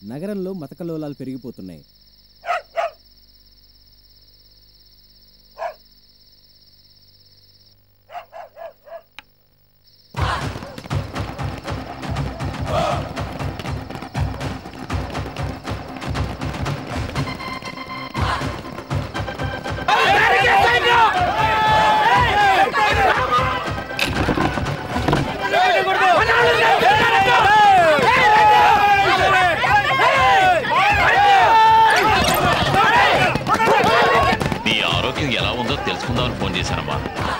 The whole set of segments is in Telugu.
నగరంలో మతకలోలాలు పెరిగిపోతున్నాయి నీ ఆరోగ్యం ఎలా ఉందో తెలుసుకుందామని ఫోన్ చేశానమ్మా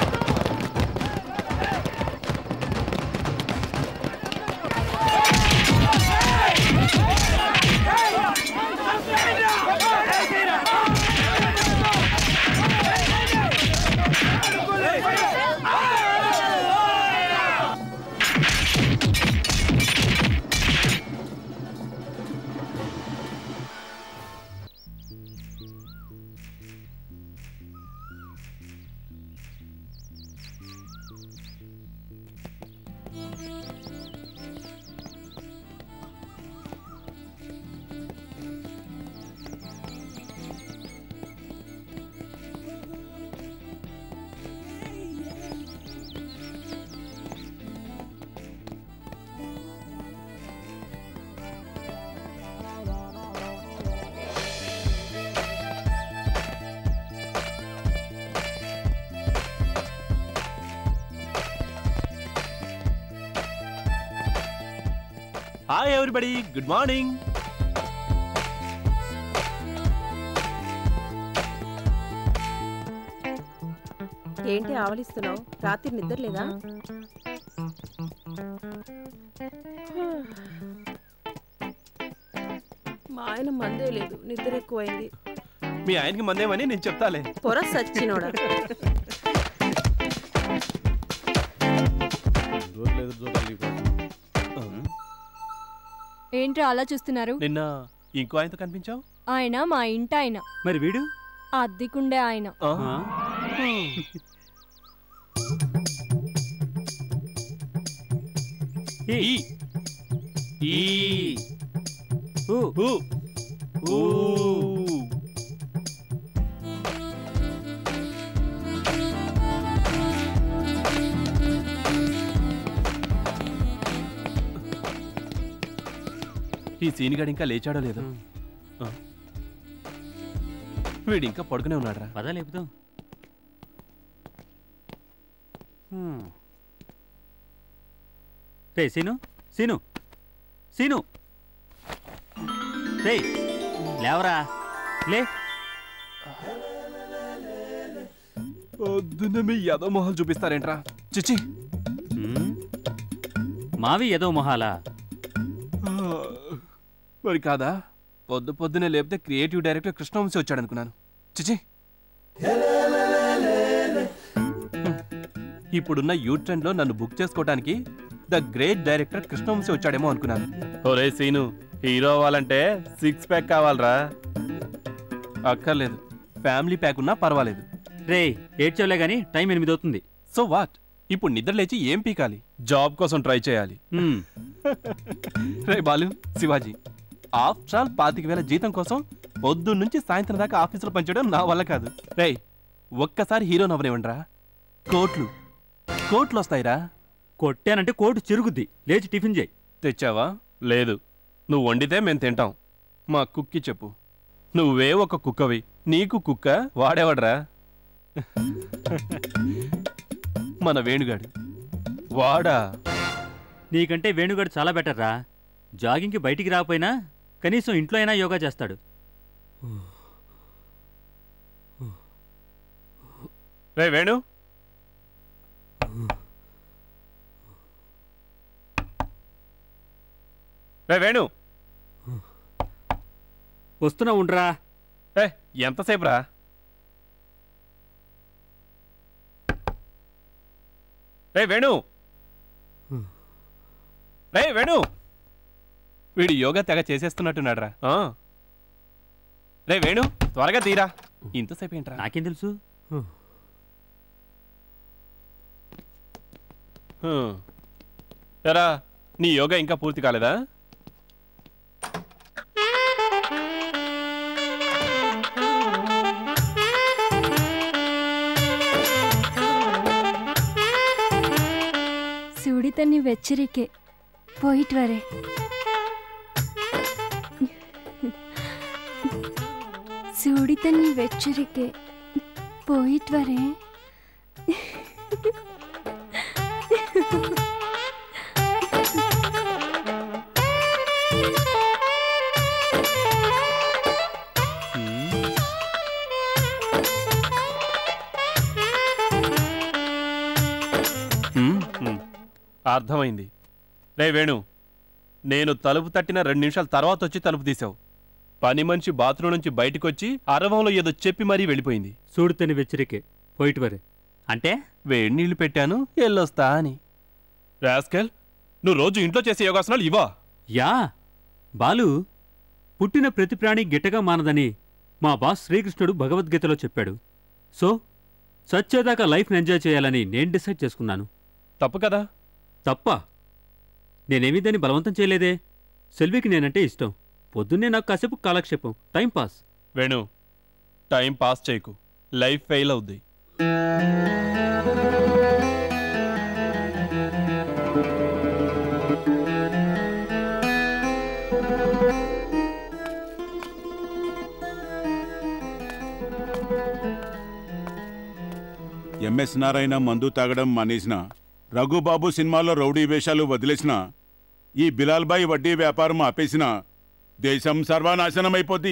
హాయ్ ఎవ్రీబడి గుడ్ మార్నింగ్ ఏంటి ఆవలిస్తున్నావు రాత్రి నిద్ర లేదా మా ఆయన మందే లేదు నిద్ర ఎక్కువైంది మీ ఆయనకి మందేమని నేను చెప్తాలే పొర సచ్చినోడా ఏంట్రా అలా చూస్తున్నారు నిన్న ఇంకో ఆయనతో కనిపించావు ఆయన మా ఇంటి ఆయన మరి వీడు అద్దెకుండే ఆయన ఆ? ఈ. ఈ. ఊ. ఊ. ఈ సీన్ గడి ఇంకా లేచాడో లేదో ఆ. వీడు ఇంకా పడుకునే ఉన్నాడు రా పద లేపుదాం హ్మ్. రే సీను సీను సీను రే లేవరా లే పొద్దున్న మీ యదో మొహాలు చూపిస్తారేంట్రా చిచి హ్మ్. మావి ఏదో మొహాలా ఆ, మరి కాదా పొద్దు పొద్దునే లేపితే క్రియేటివ్ డైరెక్టర్ కృష్ణవంశీ వచ్చాడు అనుకున్నాను చిచి ఇప్పుడున్న యూ ట్రెండ్ లో నన్ను బుక్ చేసుకోవడానికి ద గ్రేట్ డైరెక్టర్ కృష్ణవంశీ వచ్చాడేమో అనుకున్నాను ఒరే సీను హీరో అవ్వాలంటే సిక్స్ ప్యాక్ కావాలరా అక్కర్లేదు ఫ్యామిలీ ప్యాక్ ఉన్నా పర్వాలేదు రే ఏడ్చోలే గాని టైం ఎనిమిది అవుతుంది సో వాట్ ఇప్పుడు నిద్ర లేచి ఏం పీకాలి జాబ్ కోసం ట్రై చేయాలి హ్మ్. రే బాలు శివాజీ ఆఫ్టర్ ఆల్ పాతిక వేల జీతం కోసం పొద్దున్న నుంచి సాయంత్రం దాకా ఆఫీసులో పనిచేయడం నా వల్ల కాదు రేయ్ ఒక్కసారి హీరో నవ్వనివ్వండిరా కోట్లు కోట్లు వస్తాయిరా కొట్టానంటే కోటు చిరుగుద్ది లేచి టిఫిన్ చేయి తెచ్చావా లేదు నువ్వు వండితే మేము తింటాం మా కుక్కి చెప్పు నువ్వే ఒక కుక్కవి నీకు కుక్క వాడేవాడ్రా మన వేణుగాడు వాడా నీకంటే వేణుగాడు చాలా బెటర్ రా జాగింగ్కి బయటికి రాకపోయినా కనీసం ఇంట్లో అయినా యోగా చేస్తాడు రే వేణు రే వేణు వస్తున్నా ఉండ్రా ఏ ఎంతసేపు రా రే వేణు రే వేణు వీడు యోగా తెగ చేసేస్తున్నట్టున్నాడు రా రే వేణు త్వరగా తీరా ఇంతసేపు ఏంట్రా నాకేం తెలుసు ఎరా నీ యోగా ఇంకా పూర్తి కాలేదా சூடித்தண்ணி வச்சிருக்கேன் போயிட்டு வரேன் சூடி தண்ணி வச்சிருக்கேன் போயிட்டு வரேன் హ్మ్, హ్మ్. అర్థమైంది రే వేణు నేను తలుపు తట్టిన రెండు నిమిషాల తర్వాత వచ్చి తలుపు తీసావు పని మనిషి బాత్రూమ్ నుంచి బయటకు వచ్చి అరవంలో ఏదో చెప్పి మరీ వెళ్ళిపోయింది సూడితని వెచ్చరికే పోయిట్ వరే అంటే వేడి నీళ్లు పెట్టాను ఎల్లొస్తా అని రాస్కెల్ నువ్వు రోజు ఇంట్లో చేసే యోగాసనాలు ఇవా యా బాలు పుట్టిన ప్రతి ప్రాణి గిట్టగా మానదని మా బాస్ శ్రీకృష్ణుడు భగవద్గీతలో చెప్పాడు సో చచ్చేదాకా లైఫ్ని ఎంజాయ్ చేయాలని నేను డిసైడ్ చేసుకున్నాను తప్పు కదా తప్ప నేనేమీ దాన్ని బలవంతం చేయలేదే సెల్వికి నేనంటే ఇష్టం పొద్దున్నే నాకు కాసేపు కాలక్షేపం time pass Venu time pass చేయకు లైఫ్ ఫెయిల్ అవుద్ది ఎంఎస్ నారాయణ మందు తాగడం మానేసిన రఘుబాబు సినిమాలో రౌడీ వేషాలు వదిలేసిన ఈ బిలాల్బాయి వడ్డీ వ్యాపారం ఆపేసిన దేశం సర్వనాశనమైపోద్ది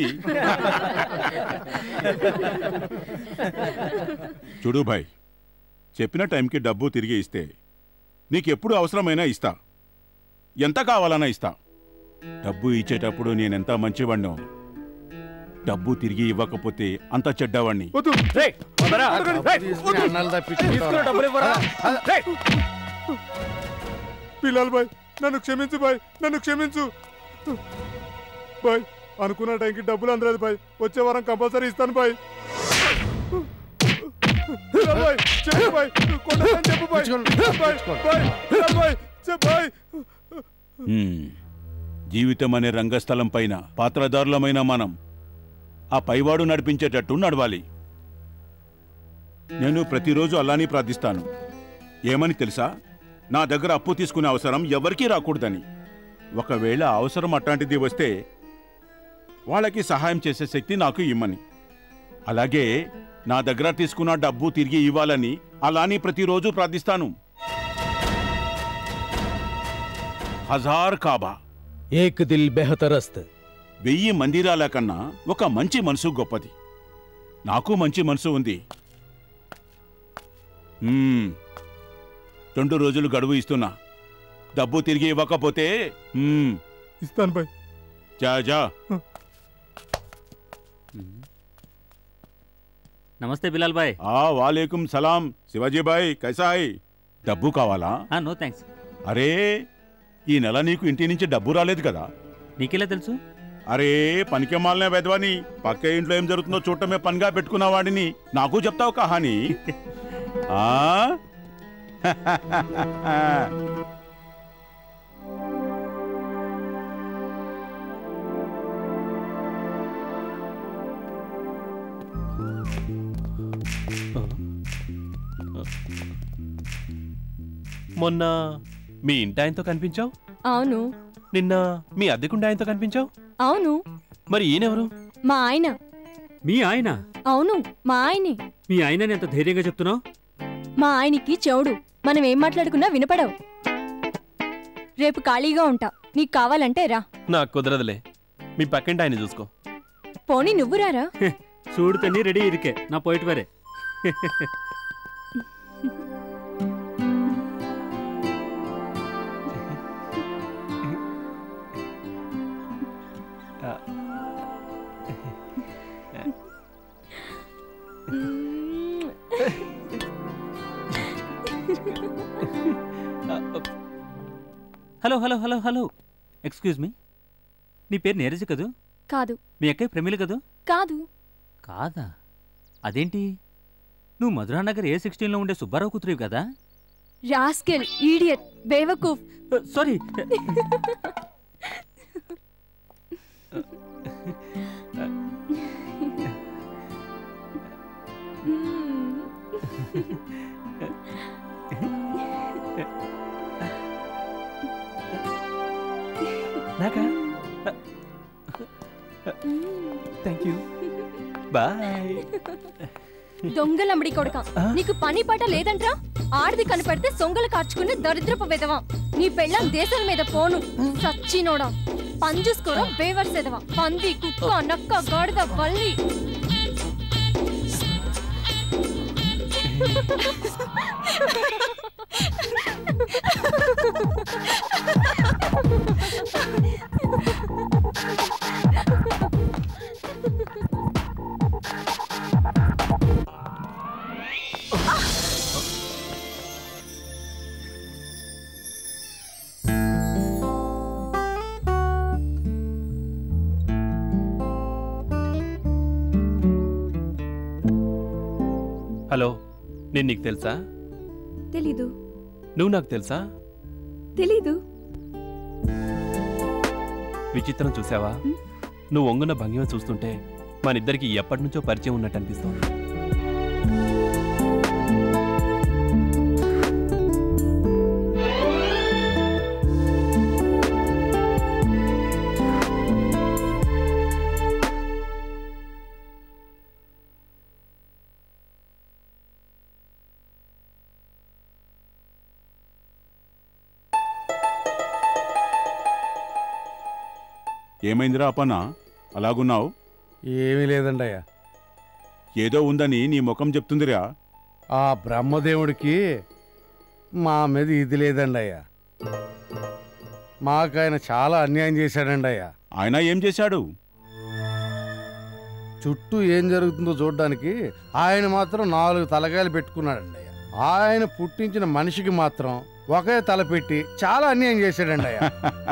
చూడు భాయ్ చెప్పిన టైంకి డబ్బు తిరిగి ఇస్తే నీకెప్పుడు అవసరమైనా ఇస్తా ఎంత కావాలన్నా ఇస్తా డబ్బు ఇచ్చేటప్పుడు నేనెంత మంచివాణ్ణో డబ్బు తిరిగి ఇవ్వకపోతే అంత చెడ్డవాణ్ణి పిల్లలు బాయ్ నన్ను క్షమించు బాయ్ నన్ను క్షమించు బాయ్ అనుకున్న టైంకి డబ్బులు అందలేదు బాయ్ వచ్చే వారం కంపల్సరీ ఇస్తాను బాయ్ పిల్లలు బాయ్ చెప్పు బాయ్ కొట్టని చెప్పు బాయ్ బాయ్ బాయ్ పిల్లలు బాయ్ చెప్పు బాయ్ హ్మ్. జీవితం అనే రంగస్థలం పైన పాత్రదారులమైన మనం ఆ పైవాడు నడిపించేటట్టు నడవాలి నేను ప్రతిరోజు అల్లాని ప్రార్థిస్తాను ఏమని తెలుసా నా దగ్గర అప్పు తీసుకునే అవసరం ఎవరికీ రాకూడదని ఒకవేళ అవసరం అట్లాంటిది వస్తే వాళ్ళకి సహాయం చేసే శక్తి నాకు ఇమ్మని అలాగే నా దగ్గర తీసుకున్న డబ్బు తిరిగి ఇవ్వాలని అలాని ప్రతిరోజు ప్రార్థిస్తాను హజార్ కాబా ఏక్ దిల్ బెహతరస్త్ వెయ్యి మందిరాల కన్నా ఒక మంచి మనసు గొప్పది నాకు మంచి మనసు ఉంది మ్మ్. రెండు రోజులు గడువు ఇస్తున్నా డబ్బు తిరిగి ఇవ్వకపోతే మ్మ్, ఇస్తాను బాయ్ జా జా నమస్తే బిలాల్ బాయ్ ఆ వాలేకుం సలాం శివాజీ బాయ్ కైసాయ్ డబ్బు కావాలా ఆ, నో థ్యాంక్స్ అరే ఈ నెల నీకు ఇంటి నుంచి డబ్బు రాలేదు కదా నీకెలా తెలుసు అరే పనికి మాలనే వెదవని పక్క ఇంట్లో ఏం జరుగుతుందో చూడటమే పనిగా పెట్టుకున్న వాడిని నాకు చెప్తావు కహాని ఆ? మొన్న మీ ఇంటి ఆయనతో కనిపించావు అవును నిన్న మీ అద్దెకుండి ఆయనతో కనిపించావు అవును మరి ఈయనెవరు మా ఆయన మీ ఆయన అవును మా ఆయనే మీ ఆయనని ఎంత ధైర్యంగా చెప్తున్నావు మా ఆయనకి చెవుడు మనం ఏం మాట్లాడుకున్నా వినపడవు రేపు ఖాళీగా ఉంటా నీకు కావాలంటే రా నాకు కుదరదులే మీ పక్కింటి ఆయన చూసుకో పోనీ నువ్వు రారా చూడు తన్ని రెడీ ఇరికే నా పోయిట్ వరే hello hello hello hello excuse me నీ పేరు నీరజ్ కదూ కాదు మీ అక్కయ్య ప్రమిళ కదూ కాదు కాదా అదేంటి నువ్వు మధురానగర్ ఏ సిక్స్టీన్లో ఉండే సుబ్బారావు కూతురివి కదా రాస్కెల్ ఈడియట్ బేవకూఫ్ సారీ నాకా థ్యాంక్ యూ బాయ్ దొంగలమ్మడి కొడక నీకు పని పాట లేదంట్రా ఆడిది కనపడితే సొంగలు కార్చుకుని దరిద్రపు విధవా నీ పెళ్ళం దేశం మీద పోను సచ్చినోడా పంజుసుకోరా బేవర్స్ ఎదవా పంది కుక్క నక్క గాడిద బల్లి హలో నేను నీకు తెలుసా తెలీదు నువ్వు నాకు తెలుసా తెలీదు విచిత్రం చూసావా నువ్వు ఒంగున్న భంగిమ చూస్తుంటే మన ఇద్దరికి ఎప్పటి నుంచో పరిచయం ఉన్నట్టు అనిపిస్తోంది ఏమైందిరా అపన్న అలాగున్నావు ఏమీ లేదండి అయ్యా ఏదో ఉందని నీ ముఖం చెప్తుందిరా ఆ బ్రహ్మదేవుడికి మా మీద ఇది లేదండి అయ్యా మాకు ఆయన చాలా అన్యాయం చేశాడండి అయ్యా ఆయన ఏం చేశాడు చుట్టూ ఏం జరుగుతుందో చూడడానికి ఆయన మాత్రం నాలుగు తలకాయలు పెట్టుకున్నాడండి అయ్యా ఆయన పుట్టించిన మనిషికి మాత్రం ఒకే తల పెట్టి చాలా అన్యాయం చేశాడండి అయ్యా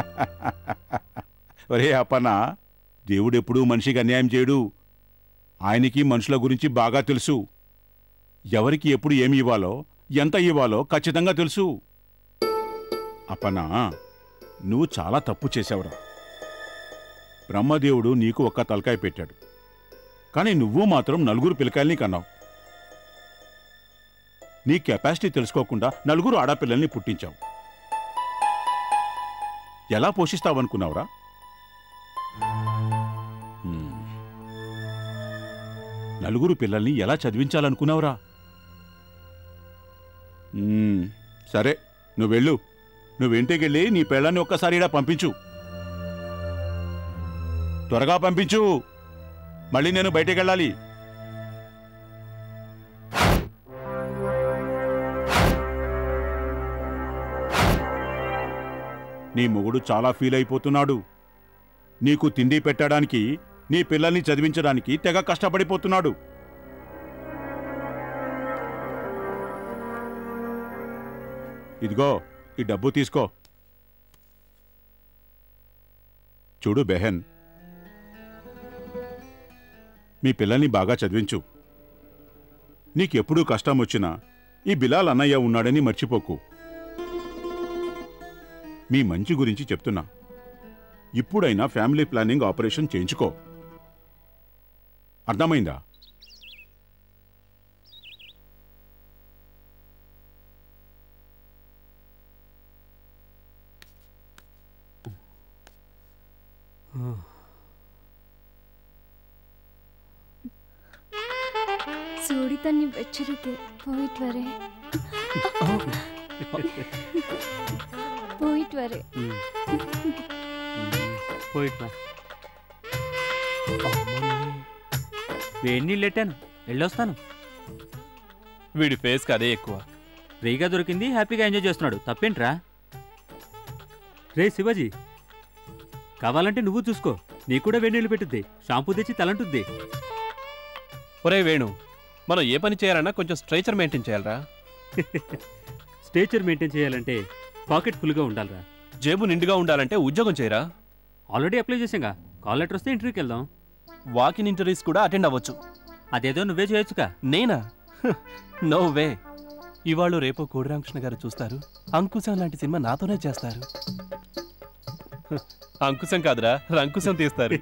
ఒరే అపన్న దేవుడెప్పుడూ మనిషికి అన్యాయం చేయడు ఆయనకి మనుషుల గురించి బాగా తెలుసు ఎవరికి ఎప్పుడు ఏమి ఇవ్వాలో ఎంత ఇవ్వాలో ఖచ్చితంగా తెలుసు అపన్న నువ్వు చాలా తప్పు చేశావురా బ్రహ్మదేవుడు నీకు ఒక్క తలకాయ పెట్టాడు కానీ నువ్వు మాత్రం నలుగురు పిల్లకాయల్ని కన్నావు నీ కెపాసిటీ తెలుసుకోకుండా నలుగురు ఆడపిల్లల్ని పుట్టించావు ఎలా పోషిస్తావనుకున్నావురా హ్మ్. నలుగురు పిల్లల్ని ఎలా చదివించాలనుకున్నావురా హ్మ్, సరే నువ్వు వెళ్ళు నువ్వింటికెళ్ళి నీ పెళ్ళాన్ని ఒక్కసారి ఇలా పంపించు త్వరగా పంపించు మళ్ళీ నేను బయటికి వెళ్ళాలి నీ మొగుడు చాలా ఫీల్ అయిపోతున్నాడు నీకు తిండి పెట్టడానికి నీ పిల్లల్ని చదివించడానికి తెగ కష్టపడిపోతున్నాడు ఇదిగో ఈ డబ్బు తీసుకో చూడు బెహన్ మీ పిల్లల్ని బాగా చదివించు నీకెప్పుడూ కష్టం వచ్చినా ఈ బిలాల్ అన్నయ్య ఉన్నాడని మర్చిపోకు మీ మంచి గురించి చెప్తున్నా ఇప్పుడైనా ఫ్యామిలీ ప్లానింగ్ ఆపరేషన్ చేయించుకో అర్థమైందా ಸೂಡಿ ತನ್ನಿ ಬೆಚ್ಚರಿಕೆ ಹೋಯಿಟ್ ವರೆ ಹೋಯಿಟ್ ವರೆ పోయిట్రా వేడి నీళ్ళు పెట్టాను వెళ్ళొస్తాను వీడి ఫేస్కి అదే ఎక్కువ ఫ్రీగా దొరికింది హ్యాపీగా ఎంజాయ్ చేస్తున్నాడు తప్పేంట్రా రే శివాజీ కావాలంటే నువ్వు చూసుకో నీకు కూడా వేడి నీళ్ళు పెట్టుద్ది షాంపూ తెచ్చి తలంటుద్ది ఒరే వేణు మనం ఏ పని చేయాలన్నా కొంచెం స్ట్రైచర్ మెయింటైన్ చేయాలరా స్టేచర్ మెయింటైన్ చేయాలంటే పాకెట్ ఫుల్గా ఉండాలిరా జేబు నిండుగా ఉండాలంటే ఉద్యోగం చేయరా ఆల్రెడీ అప్లై చేసాంగా కాల్ లెటర్ వస్తే ఇంటర్వ్యూకి వెళ్దాం వాకిన్ ఇంటర్వ్యూస్ కూడా అటెండ్ అవ్వచ్చు అదేదో నువ్వే చేయొచ్చుగా నేనా నో వే ఇవాళ రేపు కోడిరామకృష్ణ గారు చూస్తారు అంకుశం లాంటి సినిమా నాతోనే చేస్తారు హ, అంకుశం కాదురా రంకుశం తీస్తారు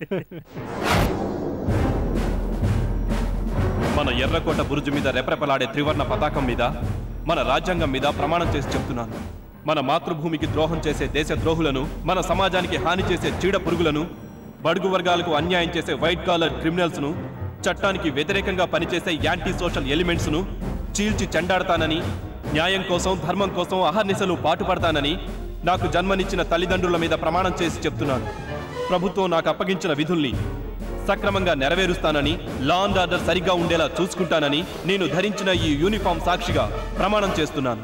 మన ఎర్రకోట బురుజు మీద రెపరెపలాడే త్రివర్ణ పతాకం మీద మన రాజ్యాంగం మీద ప్రమాణం చేసి చెప్తున్నాను మన మాతృభూమికి ద్రోహం చేసే దేశ ద్రోహులను మన సమాజానికి హాని చేసే చీడ పురుగులను బడుగు వర్గాలకు అన్యాయం చేసే వైట్ కాలర్ క్రిమినల్స్ను చట్టానికి వ్యతిరేకంగా పనిచేసే యాంటీ సోషల్ ఎలిమెంట్స్ను చీల్చి చెండాడతానని న్యాయం కోసం ధర్మం కోసం అహర్నిశలు పాటుపడతానని నాకు జన్మనిచ్చిన తల్లిదండ్రుల మీద ప్రమాణం చేసి చెప్తున్నాను ప్రభుత్వం నాకు అప్పగించిన విధుల్ని సక్రమంగా నెరవేరుస్తానని లా అండ్ ఆర్డర్ సరిగ్గా ఉండేలా చూసుకుంటానని నేను ధరించిన ఈ యూనిఫామ్ సాక్షిగా ప్రమాణం చేస్తున్నాను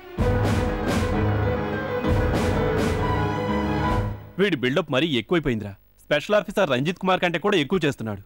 వీడి బిల్డప్ మరీ ఎక్కువైపోయిందిరా స్పెషల్ ఆఫీసర్ రంజిత్ కుమార్ కంటే కూడా ఎక్కువ చేస్తున్నాడు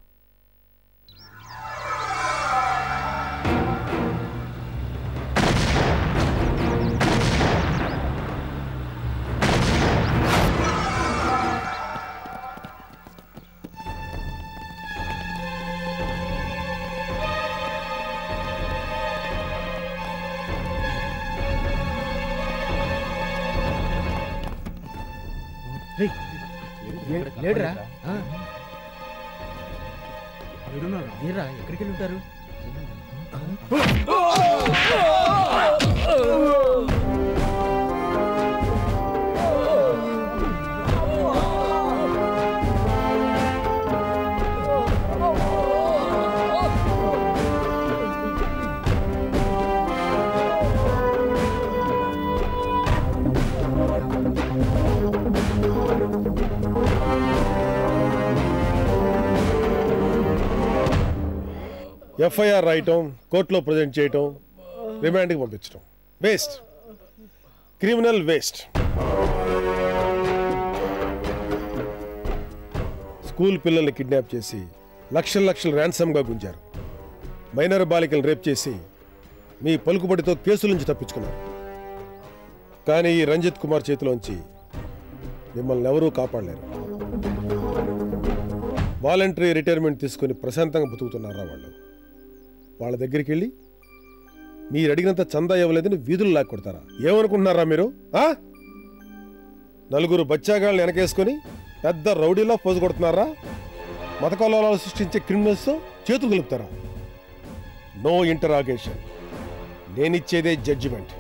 లేడురా ఏరా ఎక్కడికి వెళ్ళి ఉంటారు ఎఫ్ఐఆర్ రాయటం కోర్టులో ప్రజెంట్ చేయటం రిమాండ్కి పంపించడం వేస్ట్ క్రిమినల్ వేస్ట్ స్కూల్ పిల్లల్ని కిడ్నాప్ చేసి లక్షల లక్షలు ర్యాన్సమ్గా గుంజారు మైనర్ బాలికలు రేప్ చేసి మీ పలుకుబడితో కేసుల నుంచి తప్పించుకున్నారు కానీ ఈ రంజిత్ కుమార్ చేతిలోంచి మిమ్మల్ని ఎవరూ కాపాడలేరు వాలంటరీ రిటైర్మెంట్ తీసుకుని ప్రశాంతంగా బతుకుతున్నారా వాళ్ళు వాళ్ళ దగ్గరికి వెళ్ళి మీరు అడిగినంత చందా ఇవ్వలేదని వీధులు లాక్కొడతారా ఏమనుకుంటున్నారా మీరు ఆ నలుగురు బచ్చాగాళ్ళని వెనకేసుకొని పెద్ద రౌడీలో పోజు కొడుతున్నారా మత కలవరాలు సృష్టించే క్రిమినల్స్తో చేతులు కలుపుతారా నో ఇంటరాగేషన్ నేనిచ్చేదే జడ్జిమెంట్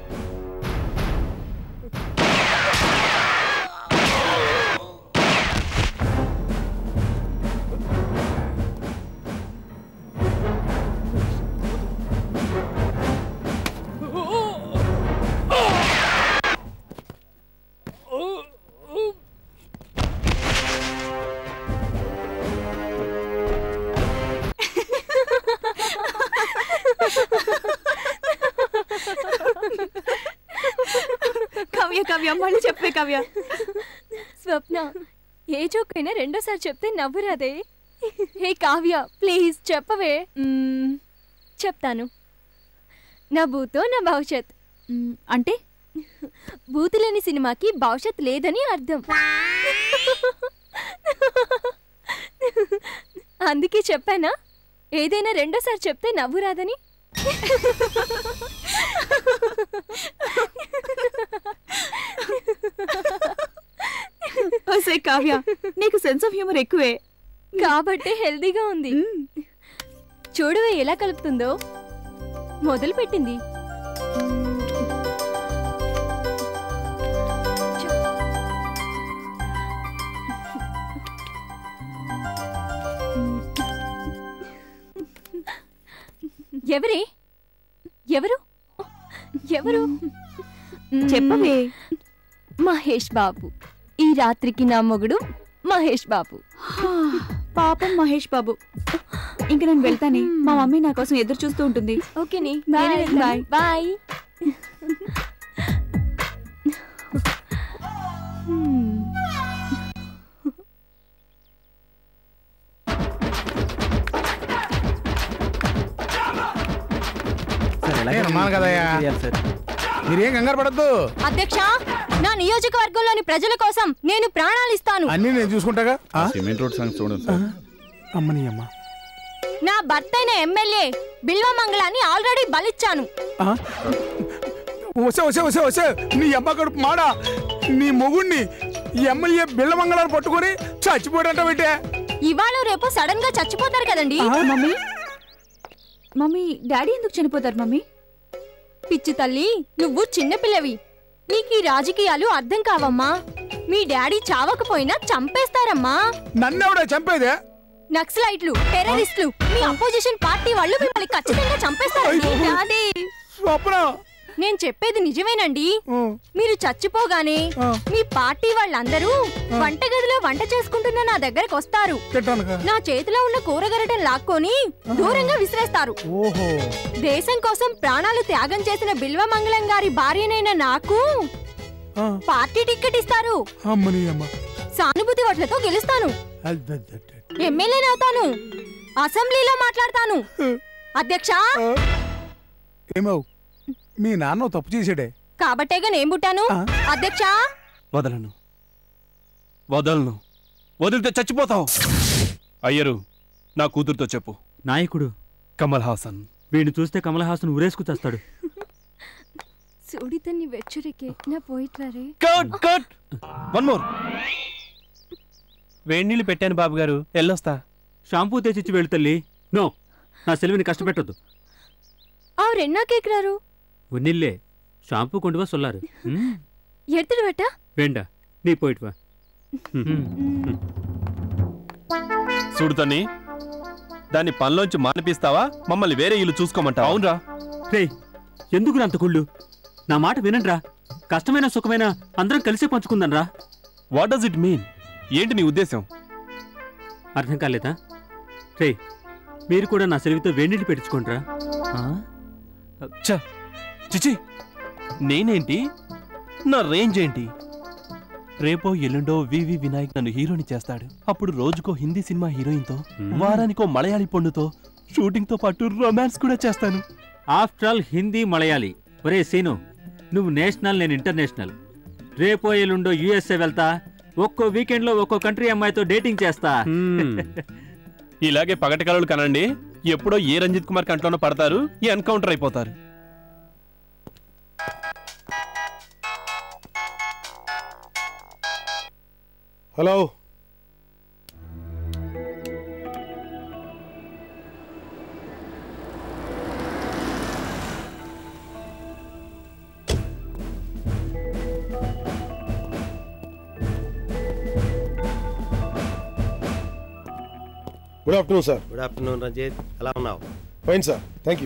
కావ్య కావ్య మళ్ళీ చెప్పే కావ్య స్వప్న ఏ జోక్ అయినా రెండోసారి చెప్తే నవ్వురాదే హే కావ్య ప్లీజ్ చెప్పవే మ్మ్, చెప్తాను నా భూతో నా భవిష్యత్ మ్మ్, అంటే బూతులేని సినిమాకి భవిష్యత్ లేదని అర్థం అందుకే చెప్పానా ఏదైనా రెండోసారి చెప్తే నవ్వు రాదని ఓసే కావ్య నీకు సెన్స్ ఆఫ్ హ్యూమర్ ఎక్కువే కాబట్టే హెల్దీగా ఉంది చూడవే ఎలా కలుపుతుందో మొదలు పెట్టింది ఎవరే ఎవరు ఎవరు చెప్పవే మహేష్ బాబు ఈ రాత్రికి నా మొగుడు మహేష్ బాబు హా, పాపం మహేష్ బాబు ఇంక నేను వెళ్తానే మా మమ్మీ నా కోసం ఎదురు చూస్తూ ఉంటుంది ఓకేని Bye. బాయ్ బాయ్ నేను ఉన్నాను కదయ్యా మీరేం కంగారు పడద్దు అధ్యక్ష నా నియోజకవర్గంలోని ప్రజల కోసం నేను ప్రాణాలు ఇస్తాను అన్నీ నేను చూసుకుంటాగా ఆ? సిమెంట్ రోడ్ సంగతి చూడండి సార్ అమ్మని అమ్మ నా భర్త అయిన ఎమ్మెల్యే బిల్వమంగళాన్ని ఆల్రెడీ బలిచ్చాను ఆ? వసే వసే వసే వసే నీ అమ్మ కడుపు మాడా నీ మొగుణ్ణి ఈ ఎమ్మెల్యే బిళ్ళ మంగళాన్ని పట్టుకొని చచ్చిపోయాడంట పెట్టే ఇవాళ రేపు సడన్ గా చచ్చిపోతారు కదండి మమ్మీ మమ్మీ డాడీ ఎందుకు చనిపోతారు మమ్మీ పిచ్చి తల్లి నువ్వు చిన్నపిల్లవి నీకు ఈ రాజకీయాలు అర్థం కావమ్మా మీ డాడీ చావకపోయినా చంపేస్తారమ్మా నన్నెవడే చంపేదే నక్సలైట్లు టెర్రరిస్టులు మీ అపోజిషన్ పార్టీ వాళ్ళు మిమ్మల్ని ఖచ్చితంగా చంపేస్తారండి డాడీ స్వప్న నేను చెప్పేది నిజమేనండి మీరు చచ్చిపోగానే మీ పార్టీ వాళ్ళందరూ వంటగదిలో వంట చేసుకుంటున్న నా దగ్గరకు వస్తారు నా చేతిలో ఉన్న కూరగరటం లాక్కొని దూరంగా విసిరేస్తారు ఓహో దేశం కోసం ప్రాణాలు త్యాగం చేసిన బిల్వమంగళం గారి భార్యనైన నాకు పార్టీ టికెట్ ఇస్తారు అమ్మని అమ్మ సానుభూతి ఓట్లతో గెలుస్తాను అద్దద్దద్ద. ఎమ్మెల్యేనవుతాను అసెంబ్లీలో మాట్లాడతాను అధ్యక్ష ఏమవు మీ నాన్న తప్పు చేసాడే కాబట్టేగా నేను పుట్టాను అధ్యక్ష వదలను వదలను వదిలితే చచ్చిపోతావు అయ్యరు నా కూతురుతో చెప్పు నాయకుడు కమల్ హాసన్ వీడిని చూస్తే కమల్ హాసన్ ఉరేసుకు తెస్తాడు సుడితన్ని వెచ్చురికే నా పోయిట్లరే కట్ కట్ వన్ మోర్ వేడి నీళ్ళు పెట్టాను బాబు గారు ఎల్లొస్తా షాంపూ తెచ్చిచ్చి వెళ్ళు తల్లి నో నా సెలవుని కష్టపెట్టొద్దు அவர் என்ன கேக்குறாரு ஒன்னில்லே ஷாம்பு கொண்டு வா சொல்லாரு ம், எடுத்துட்டு வரட்டா வேண்டா நீ போயிட்டு வா చూడు తన్ని దాన్ని పనిలోంచి మానిపిస్తావా మమ్మల్ని వేరే ఇల్లు చూసుకోమంటావా అవునరా రే ఎందుకు అంత కుళ్ళు నా మాట వినండ్రా కష్టమైన సుఖమైన అందరం కలిసే పంచుకుందనరా వాట్ డస్ ఇట్ మీన్ ఏంటి నీ ఉద్దేశం అర్థం కాలేదా రే మీరు కూడా నా సెలవుతో వేడినీళ్ళు పెట్టించుకోండిరా ఛ, చిచి నేనేంటి నా రేంజ్ ఏంటి రేపో ఎల్లుండో వివి వినాయక్ నన్ను హీరోని చేస్తాడు అప్పుడు రోజుకో హిందీ సినిమా హీరోయిన్తో వారానికో మలయాళీ పొన్నుతో షూటింగ్ తో పాటు రొమాన్స్ కూడా చేస్తాను ఆఫ్టర్ ఆల్ హిందీ మలయాళీ ఒరే సీను నువ్వు నేషనల్ నేను ఇంటర్నేషనల్ రేపో ఎల్లుండో యుఎస్ఏ వెళ్తా ఒక్కో వీకెండ్ లో ఒక్కో కంట్రీ అమ్మాయితో డేటింగ్ చేస్తా ఇలాగే పగటి కలలు కనండి ఎప్పుడో ఏ రంజిత్ కుమార్ కంట్లోనో పడతారు ఎన్కౌంటర్ అయిపోతారు hello good afternoon sir good afternoon Ranjith ఎలా ఉన్నావు ఫైన్ సార్ థ్యాంక్ యూ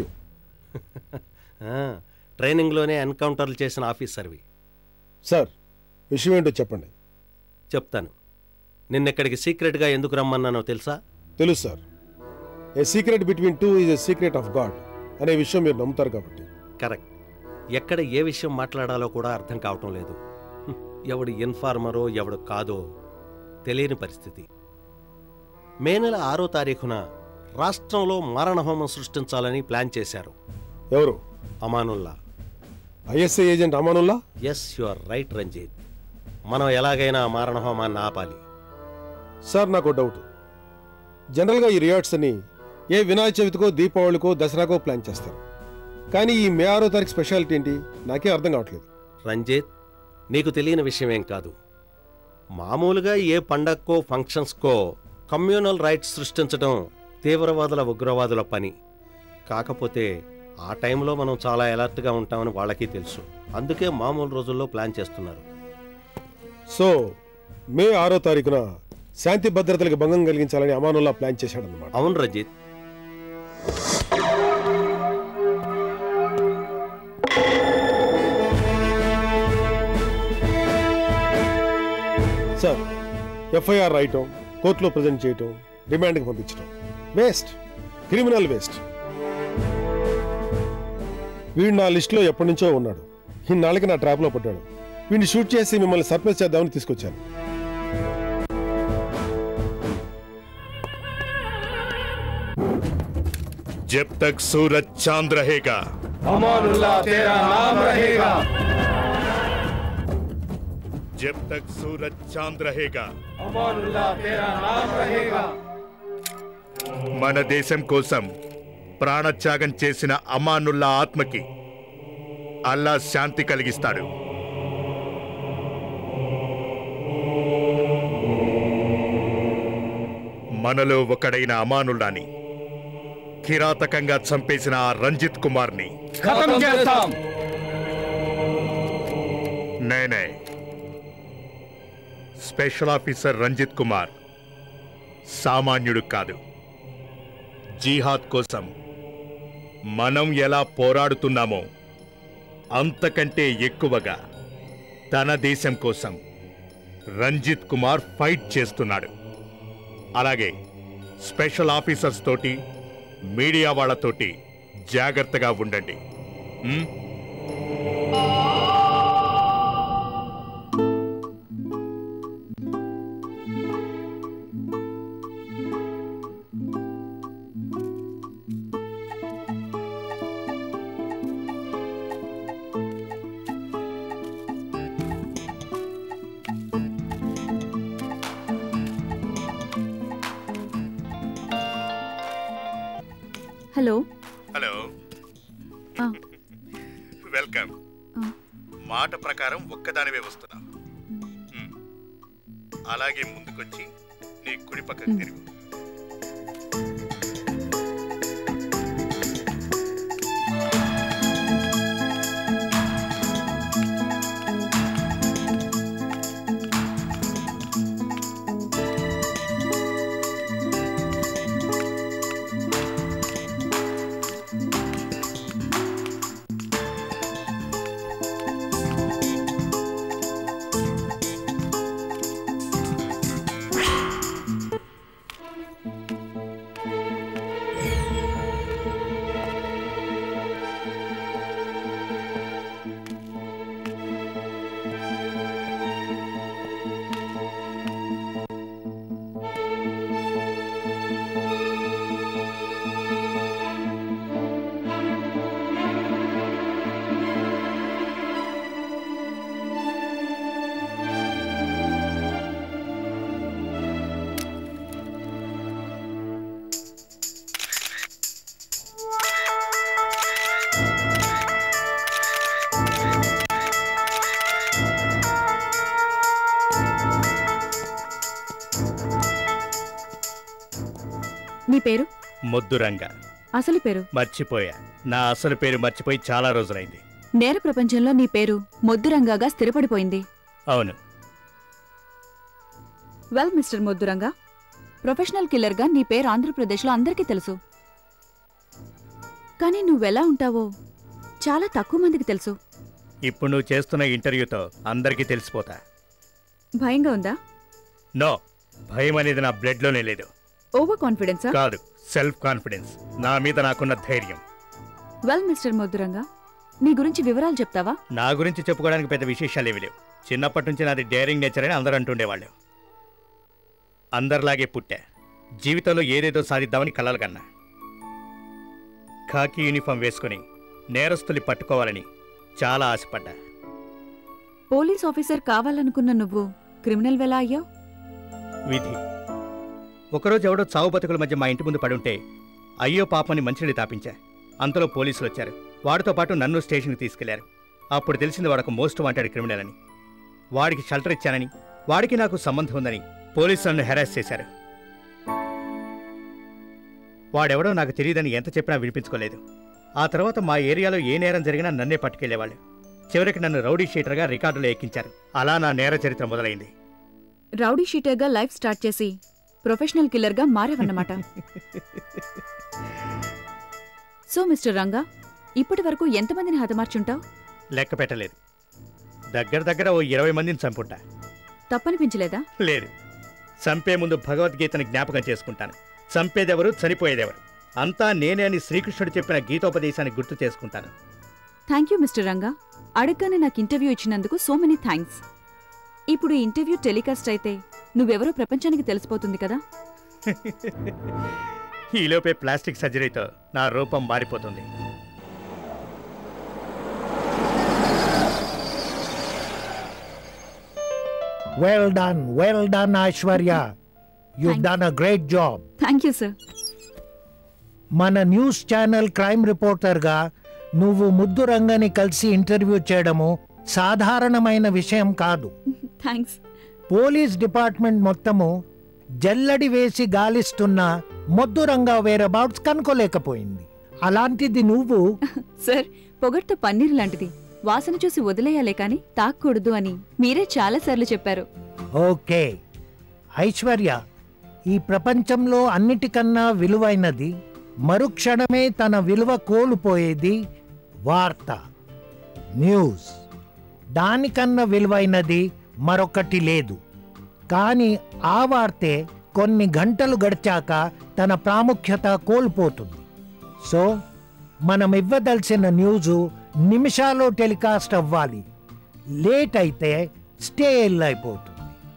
ట్రైనింగ్లోనే ఎన్కౌంటర్లు చేసిన ఆఫీసర్వి సార్ విషయం ఏంటో చెప్పండి చెప్తాను నిన్నెక్కడికి సీక్రెట్గా ఎందుకు రమ్మన్నానో తెలుసా తెలుసు sir a secret between two is a secret of God అనే విషయం మీరు నమ్ముతారు కాబట్టి కరెక్ట్ ఎక్కడ ఏ విషయం మాట్లాడాలో కూడా అర్థం కావటం లేదు హ్మ్, ఎవడు ఇన్ఫార్మరో ఎవడు కాదో తెలియని పరిస్థితి మే నెల ఆరో తారీఖున రాష్ట్రంలో మారణహోమం సృష్టించాలని ప్లాన్ చేశారు ఎవరు Amanullah ISI agent Amanullah yes you are right Ranjith మనం ఎలాగైనా ఆ మారణహోమాన్ని ఆపాలి సార్ నాకు డౌట్ జనరల్గా ఈ రియార్ట్స్ అని ఏ వినాయక చవితికో దీపావళికో దసరాకో ప్లాన్ చేస్తారు కానీ ఈ మే ఆరో తారీఖు స్పెషాలిటీ ఏంటి నాకే అర్థం కావట్లేదు రంజిత్ నీకు తెలియని విషయం ఏం కాదు మామూలుగా ఏ పండక్కో ఫంక్షన్స్కో కమ్యూనల్ రైట్స్ సృష్టించడం తీవ్రవాదుల ఉగ్రవాదుల పని కాకపోతే ఆ టైంలో మనం చాలా అలర్ట్గా ఉంటామని వాళ్ళకి తెలుసు అందుకే మామూలు రోజుల్లో ప్లాన్ చేస్తున్నారు సో మే ఆరో తారీఖున శాంతి భద్రతలకు భంగం కలిగించాలని అమానుల్లా ప్లాన్ చేశాడన్నమాట అవును రంజిత్ సార్ ఎఫ్ఐఆర్ రాయటం కోర్టులో ప్రజెంట్ చేయటం రిమాండ్కి పంపించడం వేస్ట్ క్రిమినల్ వేస్ట్ వీడు నా లిస్టులో ఎప్పటి నుంచో ఉన్నాడు ఇన్నాళ్ళకి నా ట్రాప్లో పడ్డాడు వీడిని షూట్ చేసి మిమ్మల్ని సర్ప్రైజ్ చేద్దామని తీసుకొచ్చాను जब तक सूरज चांद रहेगा अमानुल्लाह तेरा नाम रहेगा जब तक सूरज चांद रहेगा अमानुल्लाह तेरा नाम रहेगा మన దేశం కోసం ప్రాణత్యాగం చేసిన అమానుల్లా ఆత్మకి అల్లా శాంతి కలిగిస్తాడు మనలో ఒకడైన అమానుల్లాని కిరాతకంగా చంపేసిన ఆ రంజిత్ కుమార్ని खत्म చేస్తాం నేనే స్పెషల్ ఆఫీసర్ రంజిత్ కుమార్ సామాన్యుడు కాదు జీహాద్ కోసం మనం ఎలా పోరాడుతున్నామో అంతకంటే ఎక్కువగా తన దేశం కోసం రంజిత్ కుమార్ ఫైట్ చేస్తున్నాడు అలాగే స్పెషల్ ఆఫీసర్స్ తోటి మీడియా వాళ్ళతోటి జాగ్రత్తగా ఉండండి ఉం? హలో హలో ఆ. వెల్కమ్ ఆ. మాట ప్రకారం ఒక్కదానివే వస్తున్నా ఉం. అలాగే ముందుకొచ్చి నీ కుడి పక్కకు తిరుగు నీ పేరు మొద్దురంగ అసలు పేరు మర్చిపోయా నా అసలు పేరు మర్చిపోయి చాలా రోజులైంది నేర ప్రపంచంలో నీ పేరు మొద్దురంగాగా స్థిరపడిపోయింది అవును వెల్ మిస్టర్ మొద్దురంగా ప్రొఫెషనల్ కిల్లర్గా నీ పేరు ఆంధ్రప్రదేశ్లో అందరికీ తెలుసు కానీ నువ్వెలా ఉంటావో చాలా తక్కువ మందికి తెలుసు ఇప్పుడు నువ్వు చేస్తున్న ఇంటర్వ్యూతో అందరికీ తెలిసిపోతా భయంగా ఉందా నో భయం అనేది నా బ్లడ్లోనే లేదు ఓవర్ కాన్ఫిడెన్సా కాదు సెల్ఫ్ కాన్ఫిడెన్స్ నా మీద నాకున్న ధైర్యం వెల్ మిస్టర్ మొద్దురంగా నీ గురించి వివరాలు చెప్తావా నా గురించి చెప్పుకోవడానికి పెద్ద విశేషాలు ఏవి లేవు చిన్నప్పటి నుంచి నాది డేరింగ్ నేచర్ అని అందరూ అంటుండేవాళ్ళు అందరిలాగే పుట్టా జీవితంలో ఏదేదో సాధిద్దామని కలలు కన్నా ఖాకీ యూనిఫామ్ వేసుకుని నేరస్తుల్ని పట్టుకోవాలని చాలా ఆశపడ్డా పోలీస్ ఆఫీసర్ కావాలనుకున్న నువ్వు క్రిమినల్ వెలా అయ్యావు విధి ఒకరోజు ఎవడో చావు బతుకుల మధ్య మా ఇంటి ముందు పడుంటే అయ్యో పాపని మంచినీళ్ళు తాపించా అంతలో పోలీసులు వచ్చారు వాడితో పాటు నన్ను స్టేషన్కి తీసుకెళ్లారు అప్పుడు తెలిసింది వాడొక మోస్ట్ వాంటెడ్ క్రిమినల్ అని వాడికి షెల్టర్ ఇచ్చానని వాడికి నాకు సంబంధం ఉందని పోలీసులు నన్ను హెరాస్ చేశారు వాడెవడో నాకు తెలియదని ఎంత చెప్పినా వినిపించుకోలేదు ఆ తర్వాత మా ఏరియాలో ఏ నేరం జరిగినా నన్నే పట్టుకెళ్లేవాళ్ళు చివరికి నన్ను రౌడీ షీటర్గా రికార్డులో ఎక్కించారు అలా నా నేర చరిత్ర మొదలైంది రౌడీ షీటర్గా లైఫ్ స్టార్ట్ చేసి ప్రొఫెషనల్ కిల్లర్గా మారావన్నమాట సో మిస్టర్ రంగా ఇప్పటి వరకు ఎంతమందిని హతమార్చుంటావు లెక్క పెట్టలేదు దగ్గర దగ్గర ఓ ఇరవై మందిని చంపుంటా తప్పనిపించలేదా లేదు చంపే ముందు భగవద్గీతని జ్ఞాపకం చేసుకుంటాను చంపేదెవరు చనిపోయేదెవరు అంతా నేనే అని శ్రీకృష్ణుడు చెప్పిన గీతోపదేశాన్ని గుర్తు చేసుకుంటాను థ్యాంక్ యూ మిస్టర్ రంగా అడగగానే నాకు ఇంటర్వ్యూ ఇచ్చినందుకు సో మెనీ థ్యాంక్స్ ఇప్పుడు ఈ ఇంటర్వ్యూ టెలికాస్ట్ అయితే నువ్వెవరో ప్రపంచానికి తెలిసిపోతుంది కదా ఈలోపే ప్లాస్టిక్ సర్జరీతో నా రూపం మారిపోతుంది Well done, well done, Aishwarya. You've done a great job. Thank you sir మన న్యూస్ ఛానల్ క్రైమ్ రిపోర్టర్గా నువ్వు ముద్దు రంగని కలిసి ఇంటర్వ్యూ చేయడము సాధారణమైన విషయం కాదు థ్యాంక్స్ పోలీస్ డిపార్ట్మెంట్ మొత్తము జల్లడి వేసి గాలిస్తున్న మొద్దు రంగా వేరబౌట్స్ కనుకోలేకపోయింది అలాంటిది నువ్వు సార్ పొగడ్తో పన్నీర్ లాంటిది వాసన చూసి వదిలేయాలే కాని తాక్కూడదు అని మీరే చాలాసార్లు చెప్పారు ఓకే ఐశ్వర్య ఈ ప్రపంచంలో అన్నిటికన్నా విలువైనది మరుక్షణమే తన విలువ కోల్పోయేది వార్త న్యూస్ దానికన్నా విలువైనది మరొకటి లేదు కానీ ఆ వార్తే కొన్ని గంటలు గడిచాక తన ప్రాముఖ్యత కోల్పోతుంది సో మనం ఇవ్వదలసిన న్యూజు నిమిషాల్లో టెలికాస్ట్ అవ్వాలి లేట్ అయితే స్టేల్ అయిపోతుంది